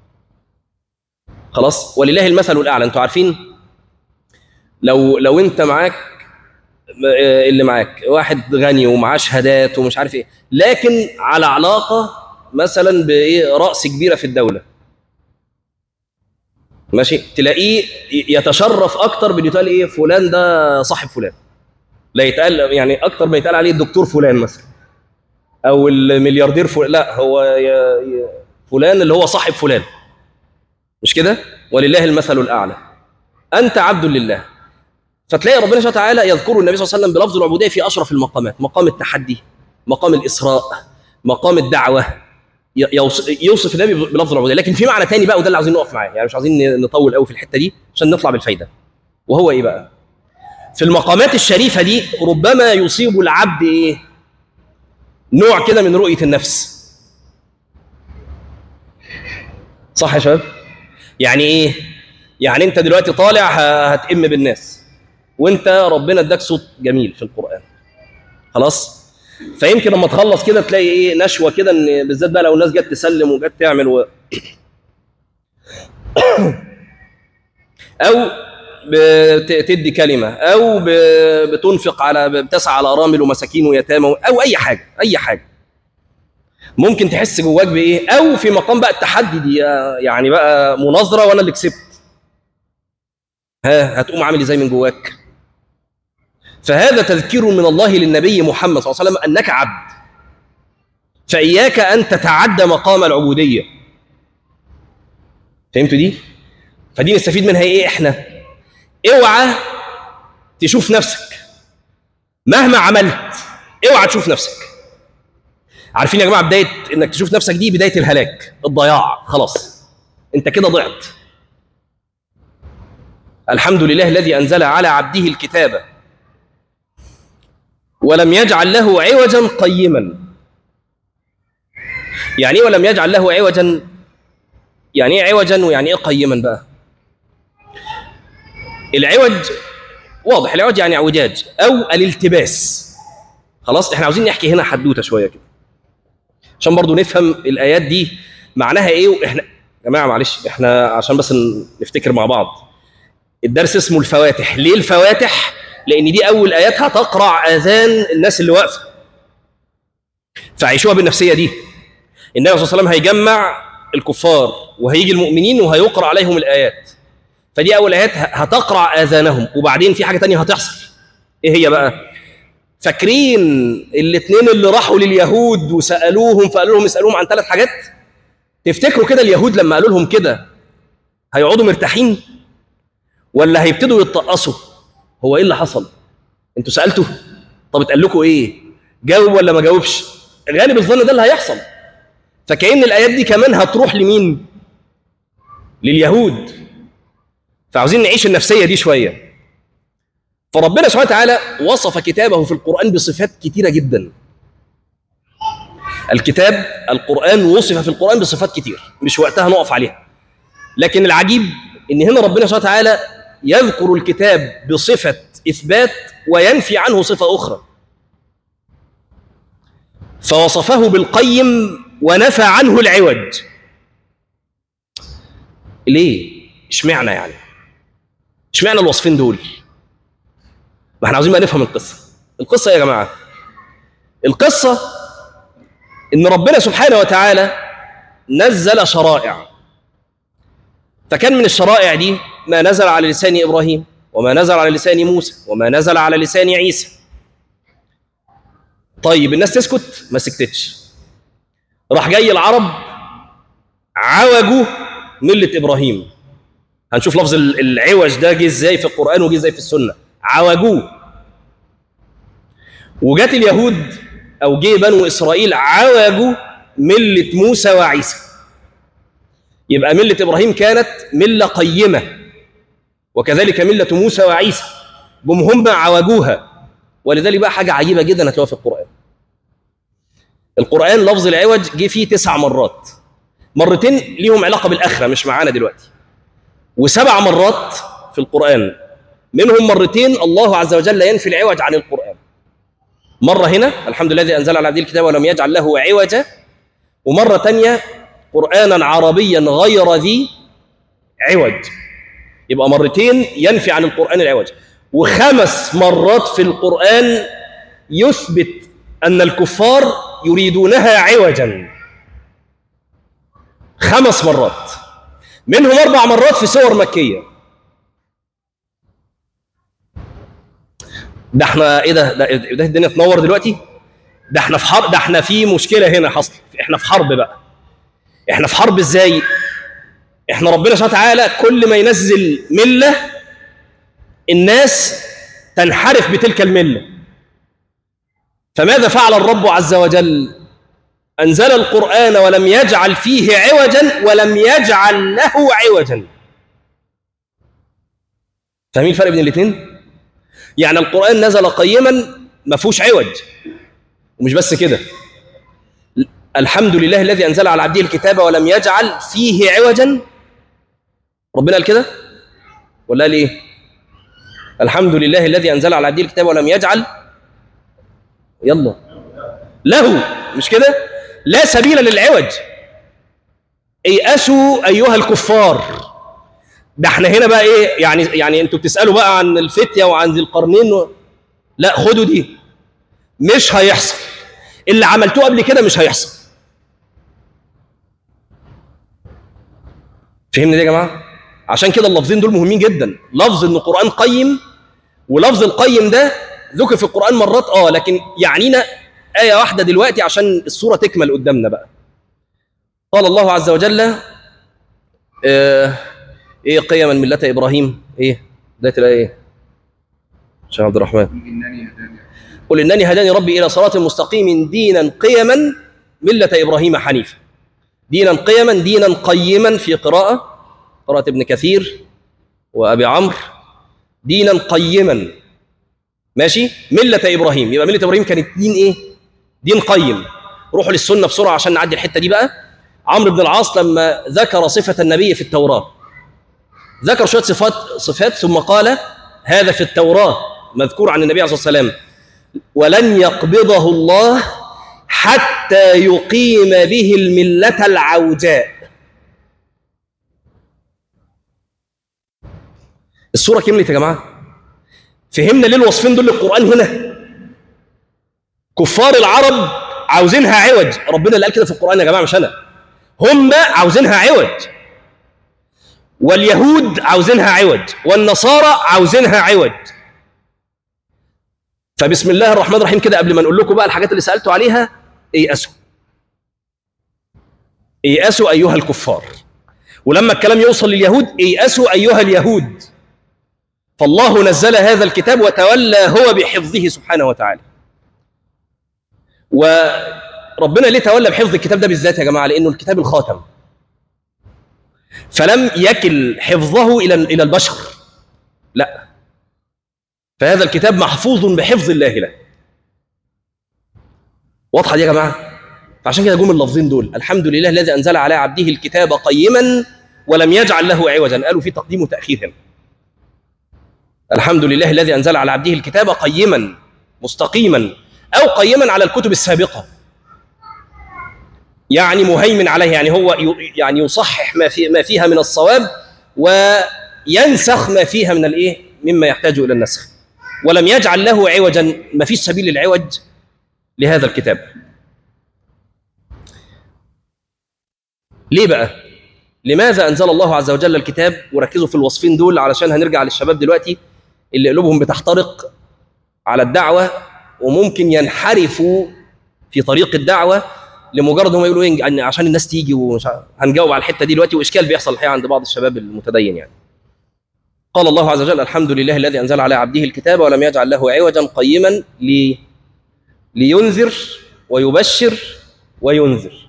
A: خلاص ولله المثل الاعلى انتوا عارفين لو لو انت معاك اللي معاك واحد غني ومعاه شهادات ومش عارف ايه لكن على علاقه مثلا بايه راس كبيره في الدوله ماشي تلاقيه يتشرف اكتر بان يتقال ايه فلان ده صاحب فلان لا يتقال يعني اكتر ما يتقال عليه الدكتور فلان مثلا او الملياردير فلان لا هو ي- ي- فلان اللي هو صاحب فلان مش كده ولله المثل الاعلى انت عبد لله فتلاقي ربنا سبحانه وتعالى يذكر النبي صلى الله عليه وسلم بلفظ العبوديه في اشرف المقامات مقام التحدي مقام الاسراء مقام الدعوه ي- يوص- يوصف النبي بلفظ العبوديه لكن في معنى تاني بقى وده اللي عاوزين نقف معاه يعني مش عايزين نطول قوي في الحته دي عشان نطلع بالفايده وهو ايه بقى في المقامات الشريفه دي ربما يصيب العبد ايه نوع كده من رؤيه النفس صح يا شباب يعني ايه يعني انت دلوقتي طالع ه- هتئم بالناس وانت ربنا اداك صوت جميل في القران خلاص فيمكن لما تخلص كده تلاقي ايه نشوه كده ان بالذات بقى لو الناس جت تسلم وجت تعمل و... او بتدي كلمه او ب- بتنفق على بتسعى على ارامل ومساكين ويتامى او اي حاجه اي حاجه ممكن تحس جواك بايه او في مقام بقى التحدي دي يعني بقى مناظره وانا اللي كسبت ها هتقوم عامل ازاي من جواك فهذا تذكير من الله للنبي محمد صلى الله عليه وسلم انك عبد فاياك ان تتعدى مقام العبوديه فهمتوا دي فدي نستفيد منها ايه احنا اوعى تشوف نفسك مهما عملت اوعى تشوف نفسك عارفين يا جماعه بدايه انك تشوف نفسك دي بدايه الهلاك الضياع خلاص انت كده ضعت الحمد لله الذي انزل على عبده الكتاب ولم يجعل له عوجا قيما يعني ايه ولم يجعل له عوجا يعني ايه عوجا ويعني ايه قيما بقى العوج واضح العوج يعني اعوجاج او الالتباس خلاص احنا عاوزين نحكي هنا حدوته شويه كده عشان برضو نفهم الايات دي معناها ايه واحنا يا جماعه معلش احنا عشان بس نفتكر مع بعض الدرس اسمه الفواتح ليه الفواتح لان دي اول ايات هتقرع اذان الناس اللي واقفه فعيشوها بالنفسيه دي النبي صلى الله عليه وسلم هيجمع الكفار وهيجي المؤمنين وهيقرا عليهم الايات فدي اول ايات هتقرع اذانهم وبعدين في حاجه تانية هتحصل ايه هي بقى فاكرين الاثنين اللي راحوا لليهود وسالوهم فقالوا لهم اسالوهم عن ثلاث حاجات تفتكروا كده اليهود لما قالوا لهم كده هيقعدوا مرتاحين ولا هيبتدوا يتطقصوا هو ايه اللي حصل انتوا سالتوا طب اتقال لكم ايه جاوب ولا ما جاوبش غالب الظن ده اللي هيحصل فكأن الايات دي كمان هتروح لمين لليهود فعاوزين نعيش النفسيه دي شويه فربنا سبحانه وتعالى وصف كتابه في القرآن بصفات كتيرة جدا الكتاب القرآن وصف في القرآن بصفات كتير مش وقتها نقف عليها لكن العجيب ان هنا ربنا سبحانه وتعالى يذكر الكتاب بصفة إثبات وينفي عنه صفة أخرى فوصفه بالقيم ونفى عنه العوج ليه اشمعنى يعني اشمعنى الوصفين دول ما احنا عاوزين بقى نفهم القصه القصه يا جماعه القصه ان ربنا سبحانه وتعالى نزل شرائع فكان من الشرائع دي ما نزل على لسان ابراهيم وما نزل على لسان موسى وما نزل على لسان عيسى طيب الناس تسكت ما سكتتش راح جاي العرب عوجوا مله ابراهيم هنشوف لفظ ال- العوج ده جه ازاي في القران وجه ازاي في السنه عوجوه وجات اليهود او جه بنو اسرائيل عوجوا مله موسى وعيسى يبقى مله ابراهيم كانت مله قيمه وكذلك مله موسى وعيسى بهم هم عوجوها ولذلك بقى حاجه عجيبه جدا هتلاقوها في القران القران لفظ العوج جه فيه تسع مرات مرتين ليهم علاقه بالاخره مش معانا دلوقتي وسبع مرات في القرآن منهم مرتين الله عز وجل ينفي العوج عن القرآن مرة هنا الحمد لله الذي أنزل على عبده الكتاب ولم يجعل له عوجا ومرة تانية قرآنا عربيا غير ذي عوج يبقى مرتين ينفي عن القرآن العوج وخمس مرات في القرآن يثبت أن الكفار يريدونها عوجا خمس مرات منهم اربع مرات في سور مكيه ده احنا ايه ده ده, ده الدنيا تنور دلوقتي ده احنا في حرب ده احنا في مشكله هنا حصل احنا في حرب بقى احنا في حرب ازاي احنا ربنا سبحانه وتعالى كل ما ينزل مله الناس تنحرف بتلك المله فماذا فعل الرب عز وجل أنزل القرآن ولم يجعل فيه عوجا ولم يجعل له عوجا فاهمين الفرق بين الاثنين؟ يعني القرآن نزل قيما ما فيهوش عوج ومش بس كده الحمد لله الذي أنزل على عبده الكتاب ولم يجعل فيه عوجا ربنا قال كده ولا قال ايه؟ الحمد لله الذي أنزل على عبده الكتاب ولم يجعل يلا له مش كده؟ لا سبيل للعوج ايأسوا ايها الكفار ده احنا هنا بقى ايه يعني يعني انتوا بتسالوا بقى عن الفتيه وعن ذي القرنين و... لا خدوا دي مش هيحصل اللي عملتوه قبل كده مش هيحصل فهمنا دي يا جماعه عشان كده اللفظين دول مهمين جدا لفظ ان القران قيم ولفظ القيم ده ذكر في القران مرات اه لكن يعنينا آية واحدة دلوقتي عشان الصورة تكمل قدامنا بقى قال الله عز وجل آه إيه قيما ملة إبراهيم إيه بداية الآية إيه شيخ عبد الرحمن
B: إنني هداني
A: قل إنني هداني ربي إلى صراط مستقيم دينا قيما ملة إبراهيم حنيفا دينا قيما دينا قيما في قراءة قراءة ابن كثير وأبي عمرو دينا قيما ماشي ملة إبراهيم يبقى ملة إبراهيم كانت دين إيه دين قيم روحوا للسنة بسرعة عشان نعدي الحتة دي بقى عمرو بن العاص لما ذكر صفة النبي في التوراة ذكر شوية صفات صفات ثم قال هذا في التوراة مذكور عن النبي عليه الصلاة والسلام ولن يقبضه الله حتى يقيم به الملة العوجاء الصورة كملت يا جماعة فهمنا ليه الوصفين دول للقرآن هنا كفار العرب عاوزينها عوج ربنا اللي قال كده في القرآن يا جماعة مش أنا هم عاوزينها عوج واليهود عاوزينها عوج والنصارى عاوزينها عوج فبسم الله الرحمن الرحيم كده قبل ما نقول لكم بقى الحاجات اللي سألتوا عليها ايأسوا ايأسوا أيها الكفار ولما الكلام يوصل لليهود ايأسوا أيها اليهود فالله نزل هذا الكتاب وتولى هو بحفظه سبحانه وتعالى وربنا ليه تولى بحفظ الكتاب ده بالذات يا جماعه لانه الكتاب الخاتم فلم يكل حفظه الى الى البشر لا فهذا الكتاب محفوظ بحفظ الله له واضحه دي يا جماعه فعشان كده جم اللفظين دول الحمد لله الذي انزل على عبده الكتاب قيما ولم يجعل له عوجا قالوا في تقديم وتاخير هنا الحمد لله الذي انزل على عبده الكتاب قيما مستقيما او قيما على الكتب السابقه يعني مهيمن عليه يعني هو ي- يعني يصحح ما في ما فيها من الصواب وينسخ ما فيها من الايه مما يحتاج الى النسخ ولم يجعل له عوجا ما فيش سبيل للعوج لهذا الكتاب ليه بقى لماذا انزل الله عز وجل الكتاب وركزوا في الوصفين دول علشان هنرجع للشباب دلوقتي اللي قلوبهم بتحترق على الدعوه وممكن ينحرفوا في طريق الدعوه لمجرد هم يقولوا ايه إن عشان الناس تيجي ومش عارف- هنجاوب على الحته دي دلوقتي واشكال بيحصل الحقيقه عند بعض الشباب المتدين يعني قال الله عز وجل الحمد لله الذي انزل على عبده الكتاب ولم يجعل له عوجا قيما لي لينذر ويبشر وينذر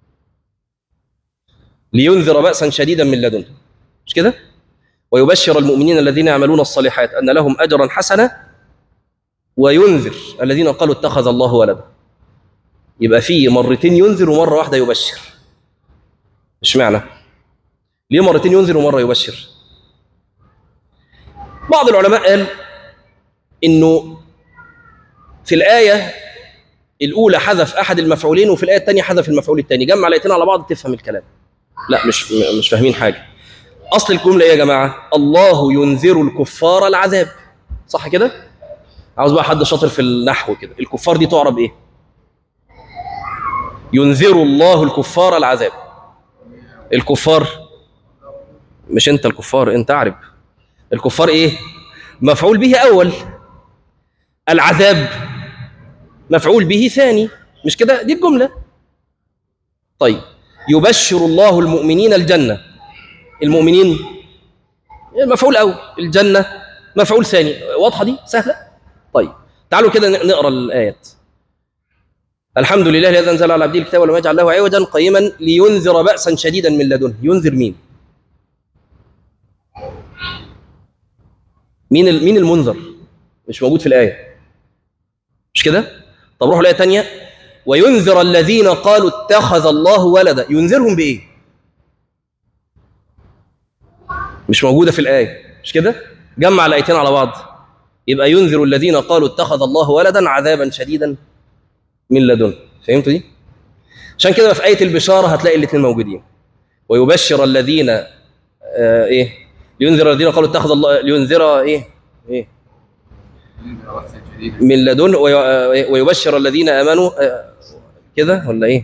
A: لينذر بأسا شديدا من لدنه مش كده ويبشر المؤمنين الذين يعملون الصالحات أن لهم أجرا حسنا وينذر الذين قالوا اتخذ الله ولدا يبقى فيه مرتين ينذر ومرة واحدة يبشر مش معنى ليه مرتين ينذر ومرة يبشر بعض العلماء قال انه في الآية الأولى حذف أحد المفعولين وفي الآية الثانية حذف المفعول الثاني جمع الآيتين على بعض تفهم الكلام لا مش م- مش فاهمين حاجة أصل الجملة إيه يا جماعة الله ينذر الكفار العذاب صح كده عاوز بقى حد شاطر في النحو كده الكفار دي تعرب إيه ينذر الله الكفار العذاب الكفار مش انت الكفار انت اعرب الكفار ايه مفعول به اول العذاب مفعول به ثاني مش كده دي الجمله طيب يبشر الله المؤمنين الجنه المؤمنين مفعول اول الجنه مفعول ثاني واضحه دي سهله طيب تعالوا كده نقرا الايات الحمد لله الذي انزل على عبده الكتاب ولم يجعل له عوجا قيما لينذر باسا شديدا من لدنه ينذر مين مين ال- مين المنذر مش موجود في الايه مش كده طب روحوا الايه ثانيه وينذر الذين قالوا اتخذ الله ولدا ينذرهم بايه مش موجوده في الايه مش كده جمع الايتين على بعض يبقى ينذر الذين قالوا اتخذ الله ولدا عذابا شديدا من لدنه فهمتوا دي عشان كده في ايه البشاره هتلاقي الاثنين موجودين ويبشر الذين آه ايه لينذر الذين قالوا اتخذ الله لينذر ايه ايه من لدنه وي- آه، ويبشر الذين امنوا آه، كده ولا ايه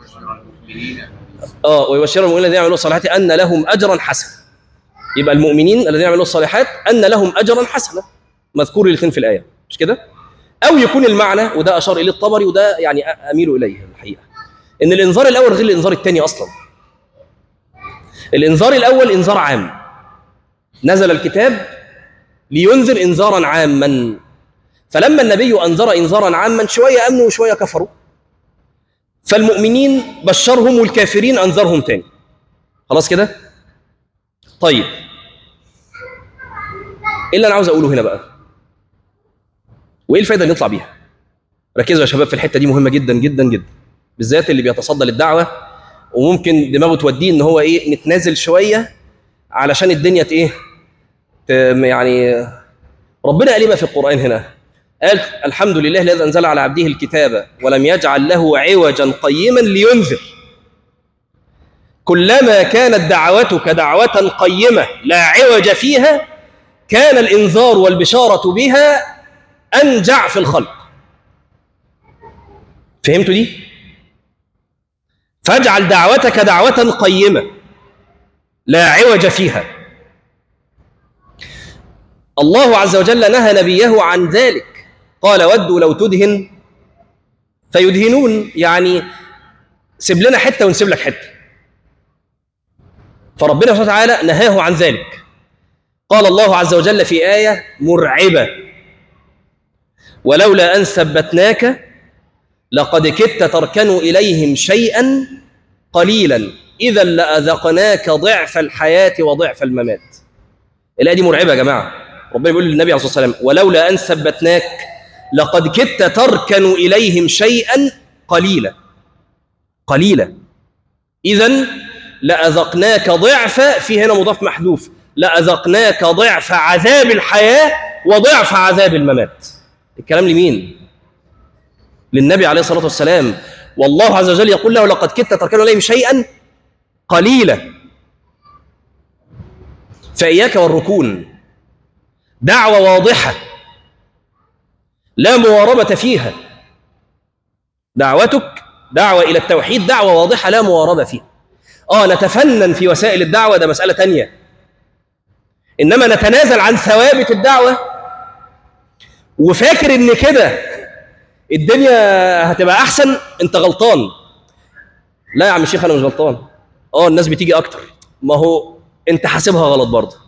A: اه ويبشر المؤمنين الذين يعملون الصالحات ان لهم اجرا حسنا يبقى المؤمنين الذين يعملون الصالحات ان لهم اجرا حسنا مذكور الاثنين في الايه مش كده او يكون المعنى وده اشار اليه الطبري وده يعني أ- اميل اليه الحقيقه ان الانذار الاول غير الانذار الثاني اصلا الانذار الاول انذار عام نزل الكتاب لينذر انذارا عاما فلما النبي انذر انذارا عاما شويه امنوا وشويه كفروا فالمؤمنين بشرهم والكافرين انذرهم تاني خلاص كده طيب ايه اللي انا عاوز اقوله هنا بقى وايه الفايده اللي نطلع بيها ركزوا يا شباب في الحته دي مهمه جدا جدا جدا بالذات اللي بيتصدى للدعوه وممكن دماغه توديه ان هو ايه نتنازل شويه علشان الدنيا ت- ايه ت- يعني ربنا قال ايه بقى في القران هنا قال الحمد لله الذي انزل على عبده الكتاب ولم يجعل له عوجا قيما لينذر كلما كانت دعوتك دعوة قيمة لا عوج فيها كان الإنذار والبشارة بها أنجع في الخلق فهمتوا دي؟ فاجعل دعوتك دعوة قيمة لا عوج فيها الله عز وجل نهى نبيه عن ذلك قال ودوا لو تدهن فيدهنون يعني سيب لنا حته ونسيب لك حته فربنا سبحانه وتعالى نهاه عن ذلك قال الله عز وجل في ايه مرعبه ولولا ان ثبتناك لقد كدت تركن اليهم شيئا قليلا اذا لاذقناك ضعف الحياه وضعف الممات الايه دي مرعبه يا جماعه ربنا بيقول للنبي عليه الصلاه والسلام ولولا ان ثبتناك لقد كدت تركن اليهم شيئا قليلا قليلا اذا لاذقناك ضعف في هنا مضاف محذوف لاذقناك ضعف عذاب الحياه وضعف عذاب الممات الكلام لمين للنبي عليه الصلاه والسلام والله عز وجل يقول له لقد كدت تركن اليهم شيئا قليلا فاياك والركون دعوه واضحه لا مواربه فيها دعوتك دعوه الى التوحيد دعوه واضحه لا مواربه فيها اه نتفنن في وسائل الدعوه ده مساله تانية انما نتنازل عن ثوابت الدعوه وفاكر ان كده الدنيا هتبقى احسن انت غلطان لا يا عم الشيخ انا مش غلطان اه الناس بتيجي اكتر ما هو انت حاسبها غلط برضه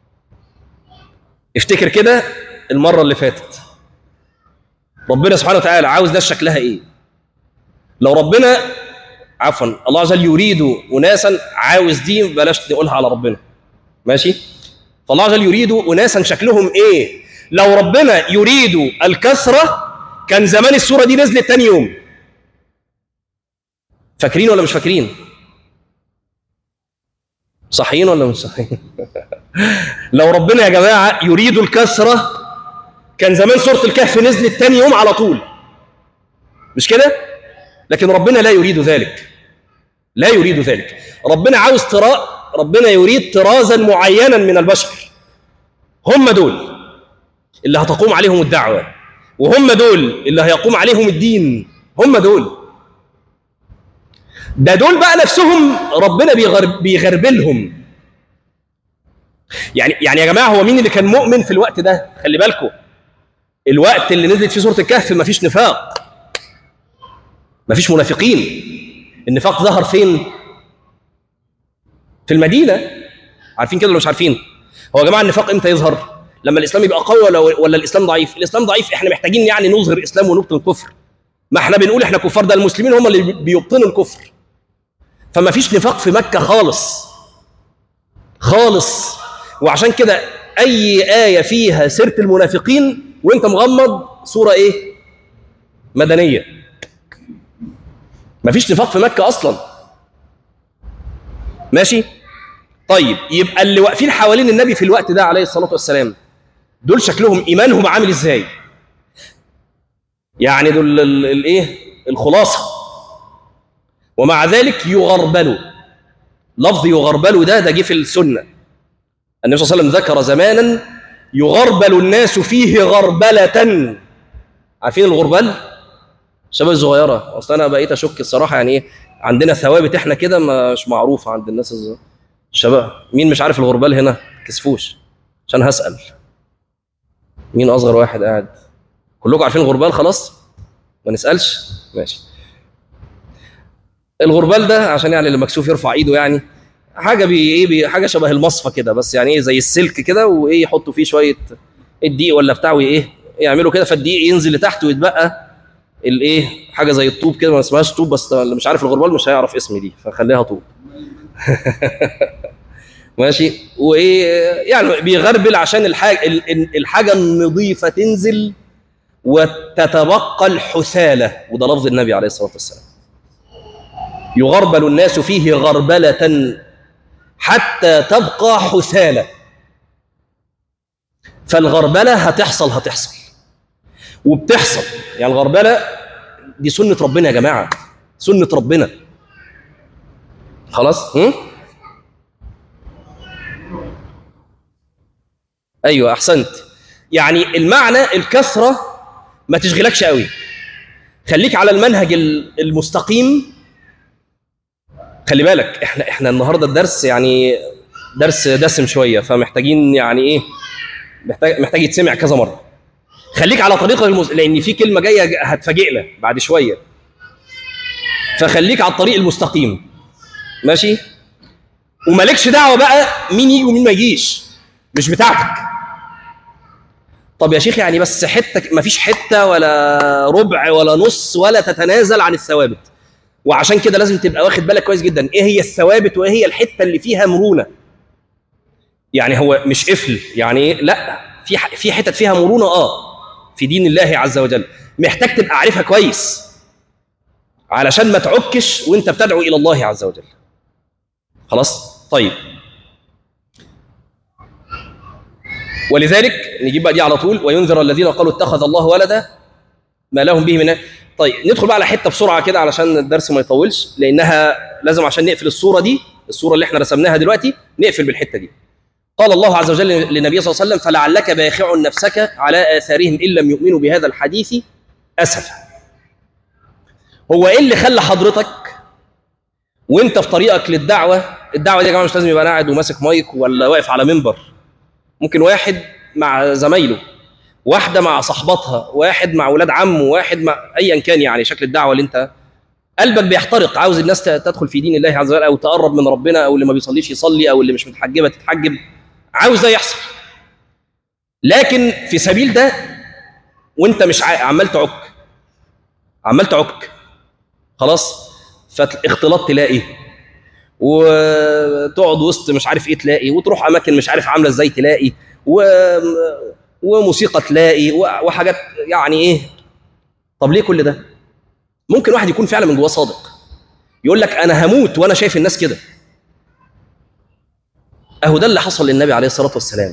A: افتكر كده المره اللي فاتت ربنا سبحانه وتعالى عاوز ده شكلها ايه لو ربنا عفوا الله عز وجل يريد اناسا عاوز دي بلاش نقولها على ربنا ماشي فالله عز وجل يريد اناسا شكلهم ايه لو ربنا يريد الكثره كان زمان السوره دي نزلت تاني يوم فاكرين ولا مش فاكرين صحيين ولا مش صحيين لو ربنا يا جماعه يريد الكثره كان زمان سوره الكهف نزلت تاني يوم على طول مش كده لكن ربنا لا يريد ذلك لا يريد ذلك ربنا عاوز طراء ربنا يريد طرازا معينا من البشر هم دول اللي هتقوم عليهم الدعوه وهم دول اللي هيقوم عليهم الدين هم دول ده دول بقى نفسهم ربنا بيغرب بيغربلهم يعني يعني يا جماعه هو مين اللي كان مؤمن في الوقت ده خلي بالكم الوقت اللي نزلت فيه سوره الكهف مفيش نفاق مفيش منافقين النفاق ظهر فين في المدينه عارفين كده ولا مش عارفين هو يا جماعه النفاق امتى يظهر لما الاسلام يبقى قوي ولا ولا الاسلام ضعيف الاسلام ضعيف احنا محتاجين يعني نظهر الاسلام ونبطن الكفر ما احنا بنقول احنا كفار ده المسلمين هم اللي بيبطنوا الكفر فما فيش نفاق في مكه خالص خالص وعشان كده اي ايه فيها سيره المنافقين وانت مغمض سوره ايه مدنيه مفيش نفاق في مكه اصلا ماشي طيب يبقى اللي واقفين حوالين النبي في الوقت ده عليه الصلاه والسلام دول شكلهم ايمانهم عامل ازاي يعني دول الايه الخلاصه ومع ذلك يغربلوا لفظ يغربلوا ده ده جه في السنه النبي صلى الله عليه وسلم ذكر زمانا يغربل الناس فيه غربله عارفين الغربال الشباب الصغيره اصل انا بقيت اشك الصراحه يعني ايه عندنا ثوابت احنا كده مش معروفه عند الناس الز- الشباب مين مش عارف الغربال هنا كسفوش عشان هسال مين اصغر واحد قاعد كلكم عارفين الغربال خلاص ما نسالش ماشي الغربال ده عشان يعني اللي مكسوف يرفع ايده يعني حاجه بي ايه بي حاجه شبه المصفى كده بس يعني ايه زي السلك كده وايه يحطوا فيه شويه الدقيق ولا بتاع وايه يعملوا كده فالدقيق ينزل لتحت ويتبقى الايه حاجه زي الطوب كده ما اسمهاش طوب بس اللي مش عارف الغربال مش هيعرف اسمي دي فخليها طوب ماشي وايه يعني بيغربل عشان الحاجه الحاجه النظيفه تنزل وتتبقى الحثاله وده لفظ النبي عليه الصلاه والسلام يغربل الناس فيه غربله حتى تبقى حثاله فالغربله هتحصل هتحصل وبتحصل يعني الغربله دي سنه ربنا يا جماعه سنه ربنا خلاص هم؟ ايوه احسنت يعني المعنى الكثره ما تشغلكش قوي خليك على المنهج ال- المستقيم خلي بالك احنا احنا النهارده الدرس يعني درس دسم شويه فمحتاجين يعني ايه محتاج محتاج يتسمع كذا مره خليك على طريقه المس... لان في كلمه جايه هتفاجئنا بعد شويه فخليك على الطريق المستقيم ماشي ومالكش دعوه بقى مين يجي ومين ما يجيش مش بتاعتك طب يا شيخ يعني بس حته ما فيش حته ولا ربع ولا نص ولا تتنازل عن الثوابت وعشان كده لازم تبقى واخد بالك كويس جدا ايه هي الثوابت وايه هي الحته اللي فيها مرونه يعني هو مش قفل يعني ايه لا في ح- في حتت فيها مرونه اه في دين الله عز وجل محتاج تبقى عارفها كويس علشان ما تعكش وانت بتدعو الى الله عز وجل خلاص طيب ولذلك نجيب بقى دي على طول وينذر الذين قالوا اتخذ الله ولدا ما لهم به من طيب ندخل بقى على حته بسرعه كده علشان الدرس ما يطولش لانها لازم عشان نقفل الصوره دي الصوره اللي احنا رسمناها دلوقتي نقفل بالحته دي قال الله عز وجل للنبي صلى الله عليه وسلم فلعلك باخع نفسك على اثارهم ان لم يؤمنوا بهذا الحديث اسفا هو ايه اللي خلى حضرتك وانت في طريقك للدعوه الدعوه دي يا جماعه مش لازم يبقى قاعد وماسك مايك ولا واقف على منبر ممكن واحد مع زمايله واحده مع صاحباتها واحد مع ولاد عمه واحد مع ايا كان يعني شكل الدعوه اللي انت قلبك بيحترق عاوز الناس تدخل في دين الله عز وجل او تقرب من ربنا او اللي ما بيصليش يصلي او اللي مش متحجبه تتحجب عاوز ده يحصل لكن في سبيل ده وانت مش عمال تعك عمال تعك خلاص فاختلاط تلاقي وتقعد وسط مش عارف ايه تلاقي وتروح اماكن مش عارف عامله ازاي تلاقي و... وموسيقى تلاقي وحاجات يعني ايه طب ليه كل ده ممكن واحد يكون فعلا من جواه صادق يقول لك انا هموت وانا شايف الناس كده اهو ده اللي حصل للنبي عليه الصلاه والسلام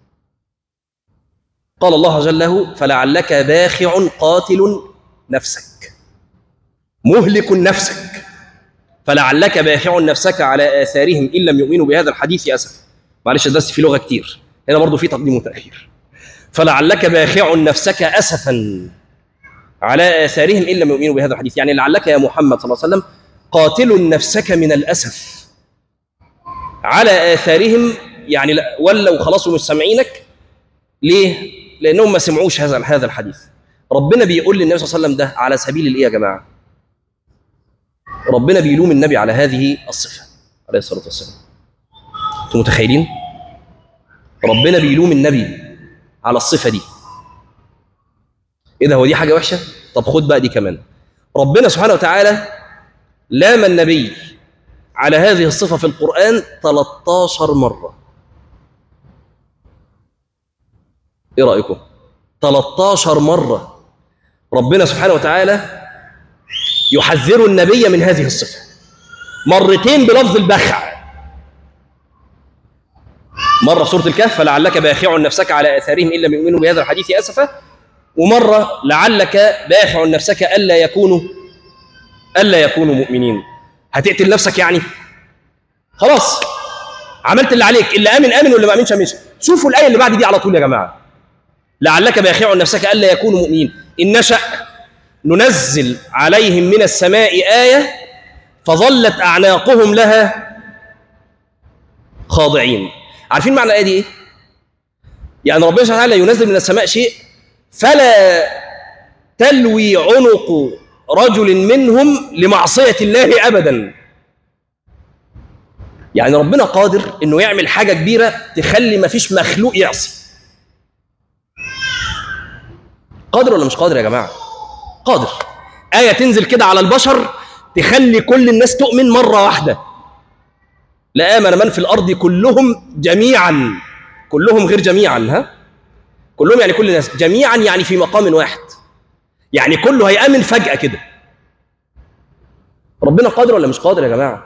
A: قال الله جل له فلعلك باخع قاتل نفسك مهلك نفسك فلعلك باخع نفسك على آثارهم إن لم يؤمنوا بهذا الحديث أسف معلش الدرس فيه لغة كتير هنا برضو في تقديم وتأخير فلعلك باخع نفسك أسفا على آثارهم إن لم يؤمنوا بهذا الحديث يعني لعلك يا محمد صلى الله عليه وسلم قاتل نفسك من الأسف على آثارهم يعني ولوا خلاص مش سامعينك ليه؟ لأنهم ما سمعوش هذا هذا الحديث ربنا بيقول للنبي صلى الله عليه وسلم ده على سبيل الإيه يا جماعة؟ ربنا بيلوم النبي على هذه الصفة عليه الصلاة والسلام أنتم متخيلين؟ ربنا بيلوم النبي على الصفة دي إيه ده هو دي حاجة وحشة؟ طب خد بقى دي كمان ربنا سبحانه وتعالى لام النبي على هذه الصفة في القرآن 13 مرة إيه رأيكم؟ 13 مرة ربنا سبحانه وتعالى يحذر النبي من هذه الصفة مرتين بلفظ البخع مرة في سورة الكهف فلعلك باخع نفسك على آثارهم إن لم يؤمنوا بهذا الحديث أسفا ومرة لعلك باخع نفسك ألا يكونوا ألا يكونوا مؤمنين هتقتل نفسك يعني خلاص عملت اللي عليك اللي آمن آمن واللي ما آمنش آمنش شوفوا الآية اللي بعد دي على طول يا جماعة لعلك باخع نفسك ألا يكونوا مؤمنين إن نشأ ننزل عليهم من السماء آية فظلت أعناقهم لها خاضعين عارفين معنى الآية دي إيه؟ يعني ربنا سبحانه وتعالى ينزل من السماء شيء فلا تلوي عنق رجل منهم لمعصية الله أبدا يعني ربنا قادر إنه يعمل حاجة كبيرة تخلي ما فيش مخلوق يعصي قادر ولا مش قادر يا جماعة قادر آية تنزل كده على البشر تخلي كل الناس تؤمن مرة واحدة لآمن من في الأرض كلهم جميعا كلهم غير جميعا ها كلهم يعني كل الناس جميعا يعني في مقام واحد يعني كله هيأمن فجأة كده ربنا قادر ولا مش قادر يا جماعة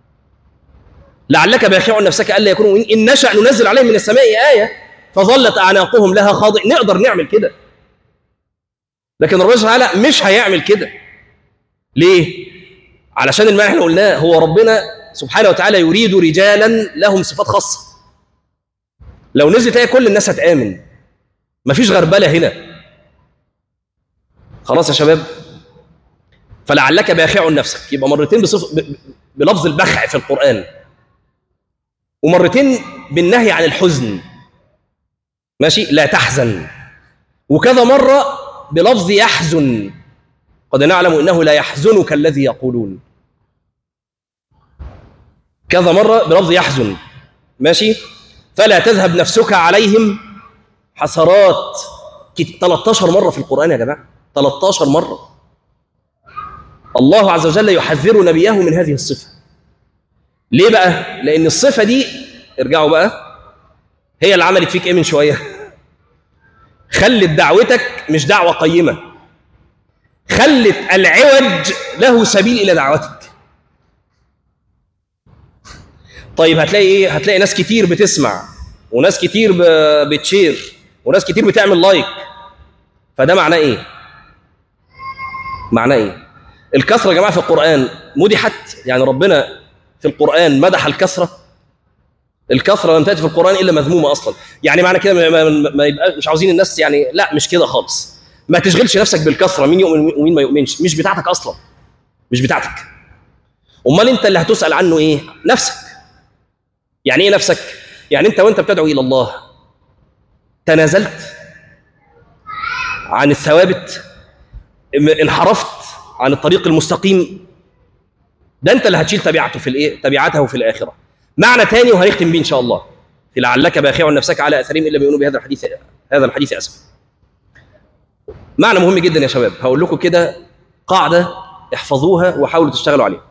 A: لعلك باخع نفسك ألا يكونوا إن نشأ ننزل عليهم من السماء آية فظلت أعناقهم لها خاضع نقدر نعمل كده لكن ربنا سبحانه وتعالى مش هيعمل كده ليه؟ علشان المعنى احنا قلناه هو ربنا سبحانه وتعالى يريد رجالا لهم صفات خاصة لو نزلت آية كل الناس هتآمن مفيش غربلة هنا خلاص يا شباب فلعلك باخع نفسك يبقى مرتين بصف... ب... بلفظ البخع في القرآن ومرتين بالنهي عن الحزن ماشي لا تحزن وكذا مرة بلفظ يحزن قد نعلم انه لا يحزنك الذي يقولون كذا مره بلفظ يحزن ماشي فلا تذهب نفسك عليهم حسرات 13 مره في القران يا جماعه 13 مره الله عز وجل يحذر نبيه من هذه الصفه ليه بقى لان الصفه دي ارجعوا بقى هي اللي عملت فيك ايه من شويه خلت دعوتك مش دعوة قيمة خلت العوج له سبيل إلى دعوتك طيب هتلاقي ايه هتلاقي ناس كتير بتسمع وناس كتير بتشير وناس كتير بتعمل لايك فده معناه ايه معناه ايه الكثره يا جماعه في القران مدحت يعني ربنا في القران مدح الكثره الكثره لم تاتي في القران الا مذمومه اصلا يعني معنى كده ما- ما ما يبقى مش عاوزين الناس يعني لا مش كده خالص ما تشغلش نفسك بالكثره مين يؤمن ومين ما يؤمنش مش بتاعتك اصلا مش بتاعتك امال انت اللي هتسال عنه ايه نفسك يعني ايه نفسك يعني انت وانت بتدعو الى الله تنازلت عن الثوابت ام- انحرفت عن الطريق المستقيم ده انت اللي هتشيل تبعته في الايه تبعته في الاخره معنى تاني وهنختم بيه ان شاء الله في لعلك باخع نفسك على اثرهم الا بيؤمنوا بهذا الحديث هذا الحديث اسف معنى مهم جدا يا شباب هقول لكم كده قاعده احفظوها وحاولوا تشتغلوا عليها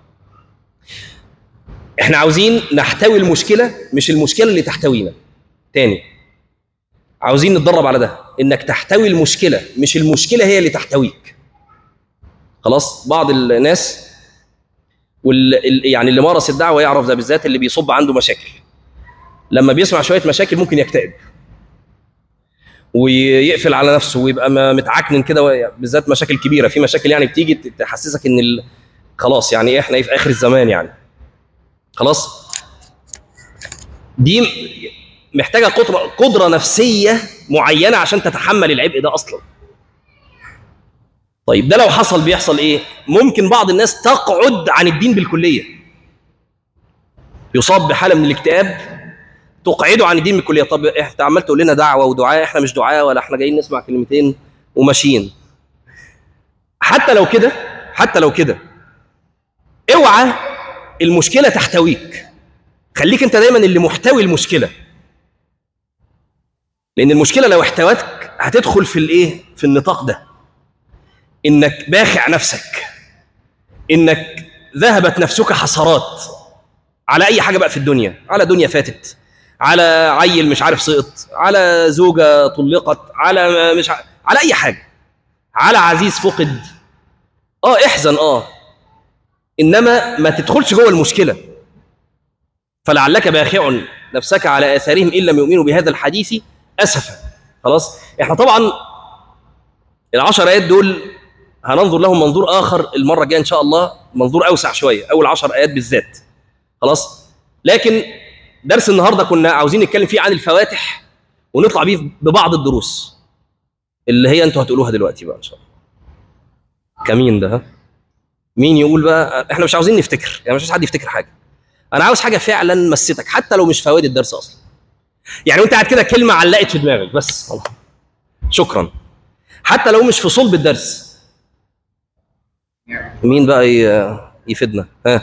A: احنا عاوزين نحتوي المشكله مش المشكله اللي تحتوينا تاني عاوزين نتدرب على ده انك تحتوي المشكله مش المشكله هي اللي تحتويك خلاص بعض الناس وال ال- يعني اللي مارس الدعوه يعرف ده بالذات اللي بيصب عنده مشاكل لما بيسمع شويه مشاكل ممكن يكتئب ويقفل على نفسه ويبقى م- متعكنن كده و- بالذات مشاكل كبيره في مشاكل يعني بتيجي ت- تحسسك ان ال... خلاص يعني احنا ايه في اخر الزمان يعني خلاص دي م- محتاجه قدره قدره نفسيه معينه عشان تتحمل العبء ده اصلا طيب ده لو حصل بيحصل ايه ممكن بعض الناس تقعد عن الدين بالكليه يصاب بحاله من الاكتئاب تقعده عن الدين بالكليه طب انت عمال تقول لنا دعوه ودعاء احنا مش دعاء ولا احنا جايين نسمع كلمتين وماشيين حتى لو كده حتى لو كده اوعى المشكله تحتويك خليك انت دايما اللي محتوي المشكله لان المشكله لو احتوتك هتدخل في الايه في النطاق ده انك باخع نفسك انك ذهبت نفسك حسرات على اي حاجه بقى في الدنيا على دنيا فاتت على عيل مش عارف سقط على زوجه طلقت على مش ع... على اي حاجه على عزيز فقد اه احزن اه انما ما تدخلش جوه المشكله فلعلك باخع نفسك على اثارهم ان لم يؤمنوا بهذا الحديث اسفا خلاص احنا طبعا العشر ايات دول هننظر لهم منظور اخر المره الجايه ان شاء الله منظور اوسع شويه اول عشر ايات بالذات خلاص لكن درس النهارده كنا عاوزين نتكلم فيه عن الفواتح ونطلع بيه ببعض الدروس اللي هي انتوا هتقولوها دلوقتي بقى ان شاء الله كمين ده ها مين يقول بقى احنا مش عاوزين نفتكر يعني مش عاوز حد يفتكر حاجه انا عاوز حاجه فعلا مستك حتى لو مش فوائد الدرس اصلا يعني وانت قاعد كده كلمه علقت في دماغك بس خلاص. شكرا حتى لو مش في صلب الدرس مين بقى ي- يفيدنا ها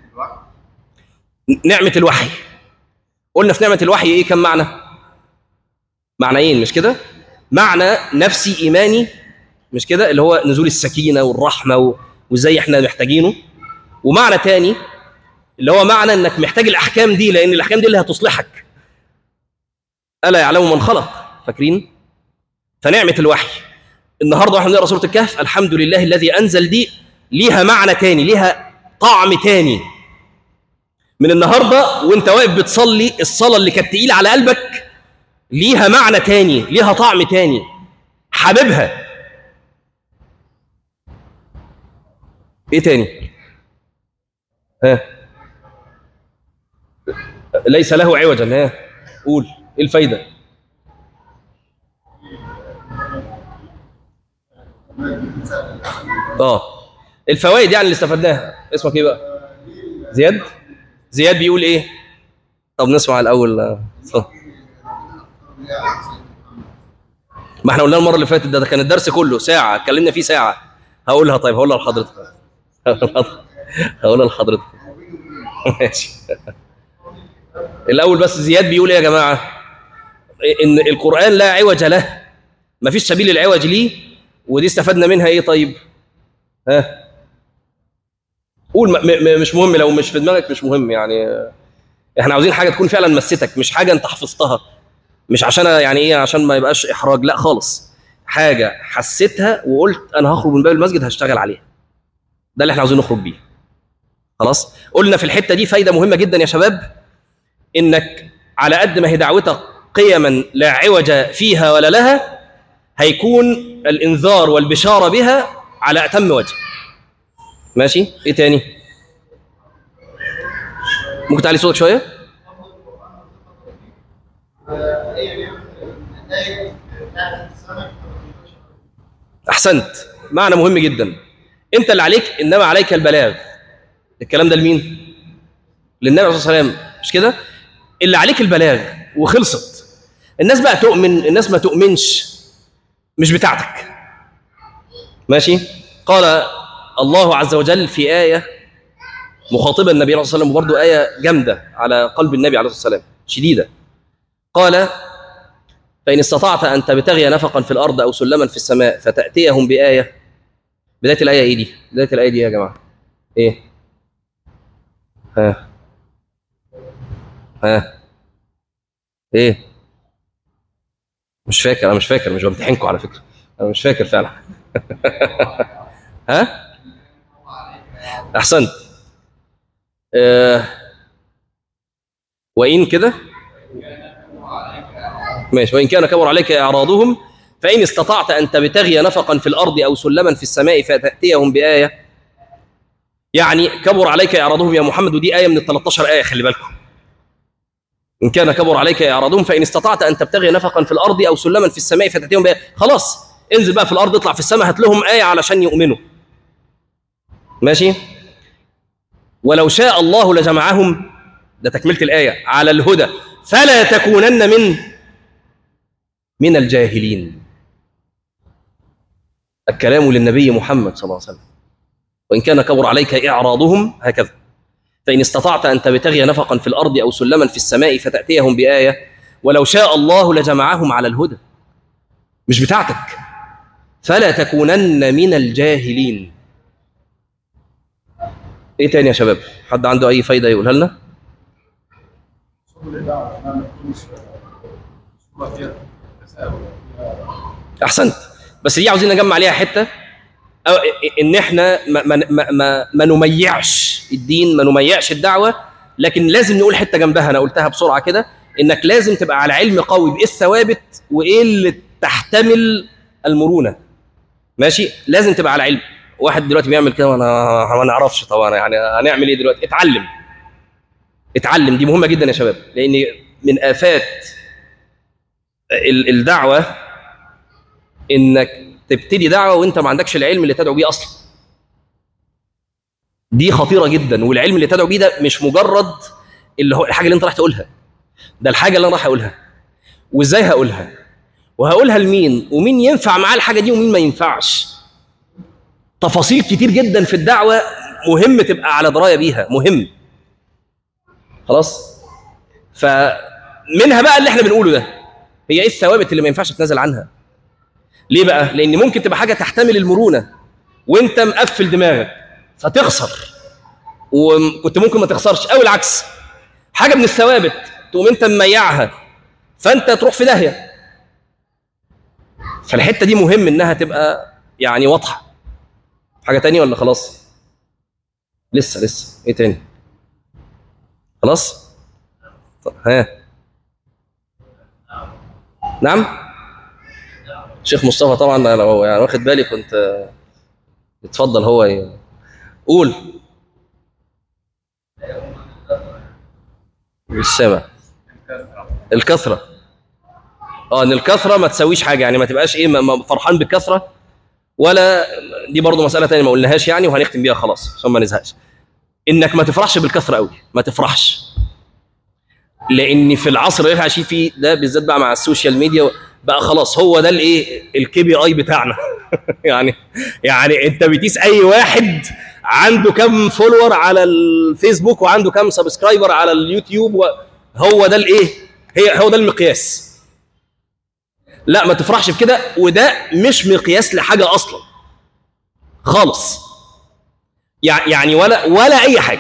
A: نعمة الوحي قلنا في نعمة الوحي ايه كم معنى معنيين مش كده معنى نفسي ايماني مش كده اللي هو نزول السكينة والرحمة و- وازاي احنا محتاجينه ومعنى تاني اللي هو معنى انك محتاج الاحكام دي لان الاحكام دي اللي هتصلحك الا يعلم من خلق فاكرين فنعمة الوحي النهارده واحنا بنقرا سوره الكهف الحمد لله الذي انزل دي ليها معنى تاني ليها طعم تاني من النهارده وانت واقف بتصلي الصلاه اللي كانت تقيله على قلبك ليها معنى تاني ليها طعم تاني حاببها ايه تاني ها ليس له عوجا ها قول ايه الفايده اه الفوائد يعني اللي استفدناها اسمك ايه بقى زياد زياد بيقول ايه طب نسمع الاول آه، اتفضل. ما احنا قلنا المره اللي فاتت ده, ده كان الدرس كله ساعه اتكلمنا فيه ساعه هقولها طيب هقولها لحضرتك هقولها لحضرتك ماشي الاول بس زياد بيقول ايه يا جماعه ان القران لا عوج له ما فيش سبيل العوج ليه ودي استفدنا منها ايه طيب ها قول م- م- مش مهم لو مش في دماغك مش مهم يعني احنا عاوزين حاجه تكون فعلا مستك مش حاجه انت حفظتها مش عشان يعني ايه عشان ما يبقاش احراج لا خالص حاجه حسيتها وقلت انا هخرج من باب المسجد هشتغل عليها ده اللي احنا عاوزين نخرج بيه خلاص قلنا في الحته دي فايده مهمه جدا يا شباب انك على قد ما هي دعوتك قيما لا عوج فيها ولا لها هيكون الانذار والبشاره بها على اتم وجه ماشي ايه تاني ممكن تعلي صوتك شويه احسنت معنى مهم جدا انت اللي عليك انما عليك البلاغ الكلام ده لمين للنبي صلى الله عليه وسلم مش كده اللي عليك البلاغ وخلصت الناس بقى تؤمن الناس ما تؤمنش مش بتاعتك ماشي قال الله عز وجل في آية مخاطبا النبي صلى الله عليه وسلم وبرضه آية جامدة على قلب النبي عليه الصلاة والسلام شديدة قال فإن استطعت أن تبتغي نفقا في الأرض أو سلما في السماء فتأتيهم بآية بداية الآية إيه دي؟ بداية الآية دي يا جماعة إيه؟ ها ها إيه؟ مش فاكر أنا مش فاكر مش بمتحنكم على فكرة أنا مش فاكر فعلا ها؟ أحسنت آه وإن كده ماشي وإن كان كبر عليك إعراضهم فإن استطعت أن تبتغي نفقا في الأرض أو سلما في السماء فتأتيهم بآية يعني كبر عليك إعراضهم يا محمد ودي آية من ال 13 آية خلي بالكم إن كان كبر عليك إعراضهم فإن استطعت أن تبتغي نفقا في الأرض أو سلما في السماء فتأتيهم بآية خلاص انزل بقى في الأرض اطلع في السماء هات لهم آية علشان يؤمنوا ماشي ولو شاء الله لجمعهم ده تكملة الآية على الهدى فلا تكونن من من الجاهلين الكلام للنبي محمد صلى الله عليه وسلم وإن كان كبر عليك إعراضهم هكذا فإن استطعت أن تبتغي نفقا في الأرض أو سلما في السماء فتأتيهم بآية ولو شاء الله لجمعهم على الهدى مش بتاعتك فلا تكونن من الجاهلين ايه تاني يا شباب حد عنده اي فايده يقولها لنا احسنت بس دي عاوزين نجمع عليها حته أو ان احنا ما, ما, ما, ما, ما نميعش الدين ما نميعش الدعوه لكن لازم نقول حته جنبها انا قلتها بسرعه كده انك لازم تبقى على علم قوي بايه الثوابت وايه اللي تحتمل المرونه ماشي لازم تبقى على علم واحد دلوقتي بيعمل كده وانا ما نعرفش طبعا يعني هنعمل ايه دلوقتي اتعلم اتعلم دي مهمه جدا يا شباب لان من افات الدعوه انك تبتدي دعوه وانت ما عندكش العلم اللي تدعو بيه اصلا دي خطيره جدا والعلم اللي تدعو بيه ده مش مجرد اللي هو الحاجه اللي انت راح تقولها ده الحاجه اللي انا راح اقولها وازاي هقولها وهقولها لمين ومين ينفع معاه الحاجه دي ومين ما ينفعش تفاصيل كتير جدا في الدعوه مهم تبقى على درايه بيها مهم خلاص فمنها بقى اللي احنا بنقوله ده هي ايه الثوابت اللي ما ينفعش تنازل عنها ليه بقى لان ممكن تبقى حاجه تحتمل المرونه وانت مقفل دماغك فتخسر وكنت ممكن ما تخسرش او العكس حاجه من الثوابت تقوم انت مميعها فانت تروح في داهيه فالحته دي مهم انها تبقى يعني واضحه حاجه تانية ولا خلاص لسه لسه ايه تاني خلاص طب ها نعم شيخ مصطفى طبعا انا لو يعني واخد بالي كنت اتفضل هو ي... قول مش سامع الكثره اه ان الكثره ما تسويش حاجه يعني ما تبقاش ايه ما فرحان بالكثره ولا دي برضه مساله ثانيه ما قلناهاش يعني وهنختم بيها خلاص عشان ما نزهقش انك ما تفرحش بالكثره قوي ما تفرحش لان في العصر اللي احنا عايشين فيه ده بالذات بقى مع السوشيال ميديا بقى خلاص هو ده الايه الكي بي اي بتاعنا يعني يعني انت بتقيس اي واحد عنده كم فولور على الفيسبوك وعنده كم سبسكرايبر على اليوتيوب هو ده الايه هي هو ده المقياس لا ما تفرحش بكده وده مش مقياس لحاجه اصلا خالص يعني ولا ولا اي حاجه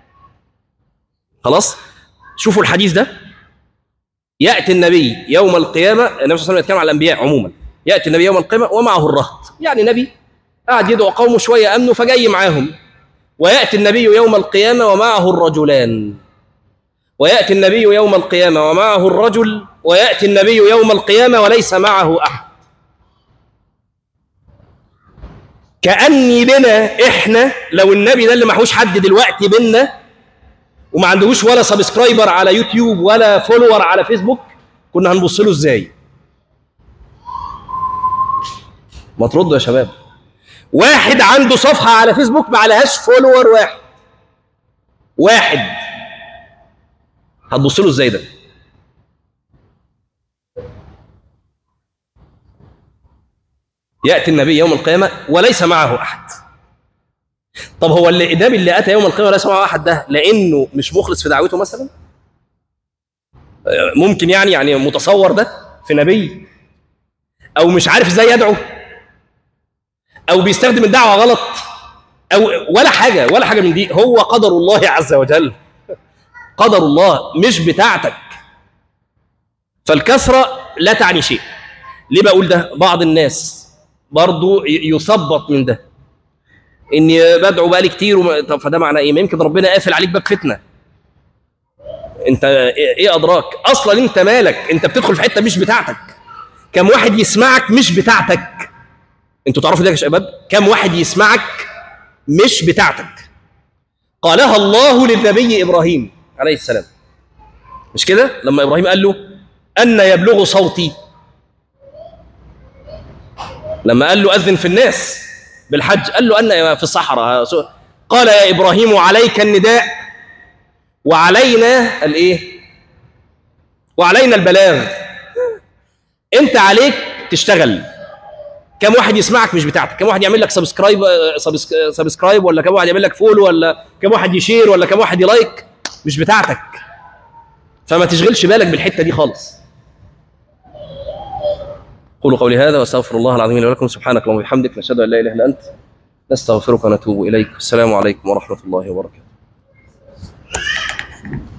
A: خلاص شوفوا الحديث ده ياتي النبي يوم القيامه النبي صلى الله عليه وسلم يتكلم على الانبياء عموما ياتي النبي يوم القيامه ومعه الرهط يعني نبي قاعد يدعو قومه شويه امنوا فجاي معاهم وياتي النبي يوم القيامه ومعه الرجلان وياتي النبي يوم القيامه ومعه الرجل وياتي النبي يوم القيامه وليس معه احد كاني بنا احنا لو النبي ده اللي معهوش حد دلوقتي بينا وما عندهوش ولا سبسكرايبر على يوتيوب ولا فولور على فيسبوك كنا هنبص له ازاي ما تردوا يا شباب واحد عنده صفحه على فيسبوك ما عليهاش فولور واحد واحد هتبص له ازاي ده ياتي النبي يوم القيامه وليس معه احد طب هو اللي النبي اللي اتى يوم القيامه وليس معه احد ده لانه مش مخلص في دعوته مثلا ممكن يعني يعني متصور ده في نبي او مش عارف ازاي يدعو او بيستخدم الدعوه غلط او ولا حاجه ولا حاجه من دي هو قدر الله عز وجل قدر الله مش بتاعتك فالكثره لا تعني شيء ليه بقول ده بعض الناس برضو يثبط من ده اني بدعو بقالي كتير وما... طب فده معناه ايه ما يمكن ربنا قافل عليك باب فتنه انت ايه ادراك اصلا انت مالك انت بتدخل في حته مش بتاعتك كم واحد يسمعك مش بتاعتك انتوا تعرفوا ده يا شباب كم واحد يسمعك مش بتاعتك قالها الله للنبي ابراهيم عليه السلام مش كده لما ابراهيم قال له ان يبلغ صوتي لما قال له اذن في الناس بالحج قال له ان في الصحراء قال يا ابراهيم عليك النداء وعلينا الايه وعلينا البلاغ انت عليك تشتغل كم واحد يسمعك مش بتاعتك كم واحد يعمل لك سبسكرايب سبسكرايب ولا كم واحد يعمل لك فولو ولا كم واحد يشير ولا كم واحد يلايك مش بتاعتك فما تشغلش بالك بالحته دي خالص قولوا قولي هذا واستغفر الله العظيم لي ولكم سبحانك اللهم وبحمدك نشهد ان لا اله الا انت نستغفرك ونتوب اليك السلام عليكم ورحمه الله وبركاته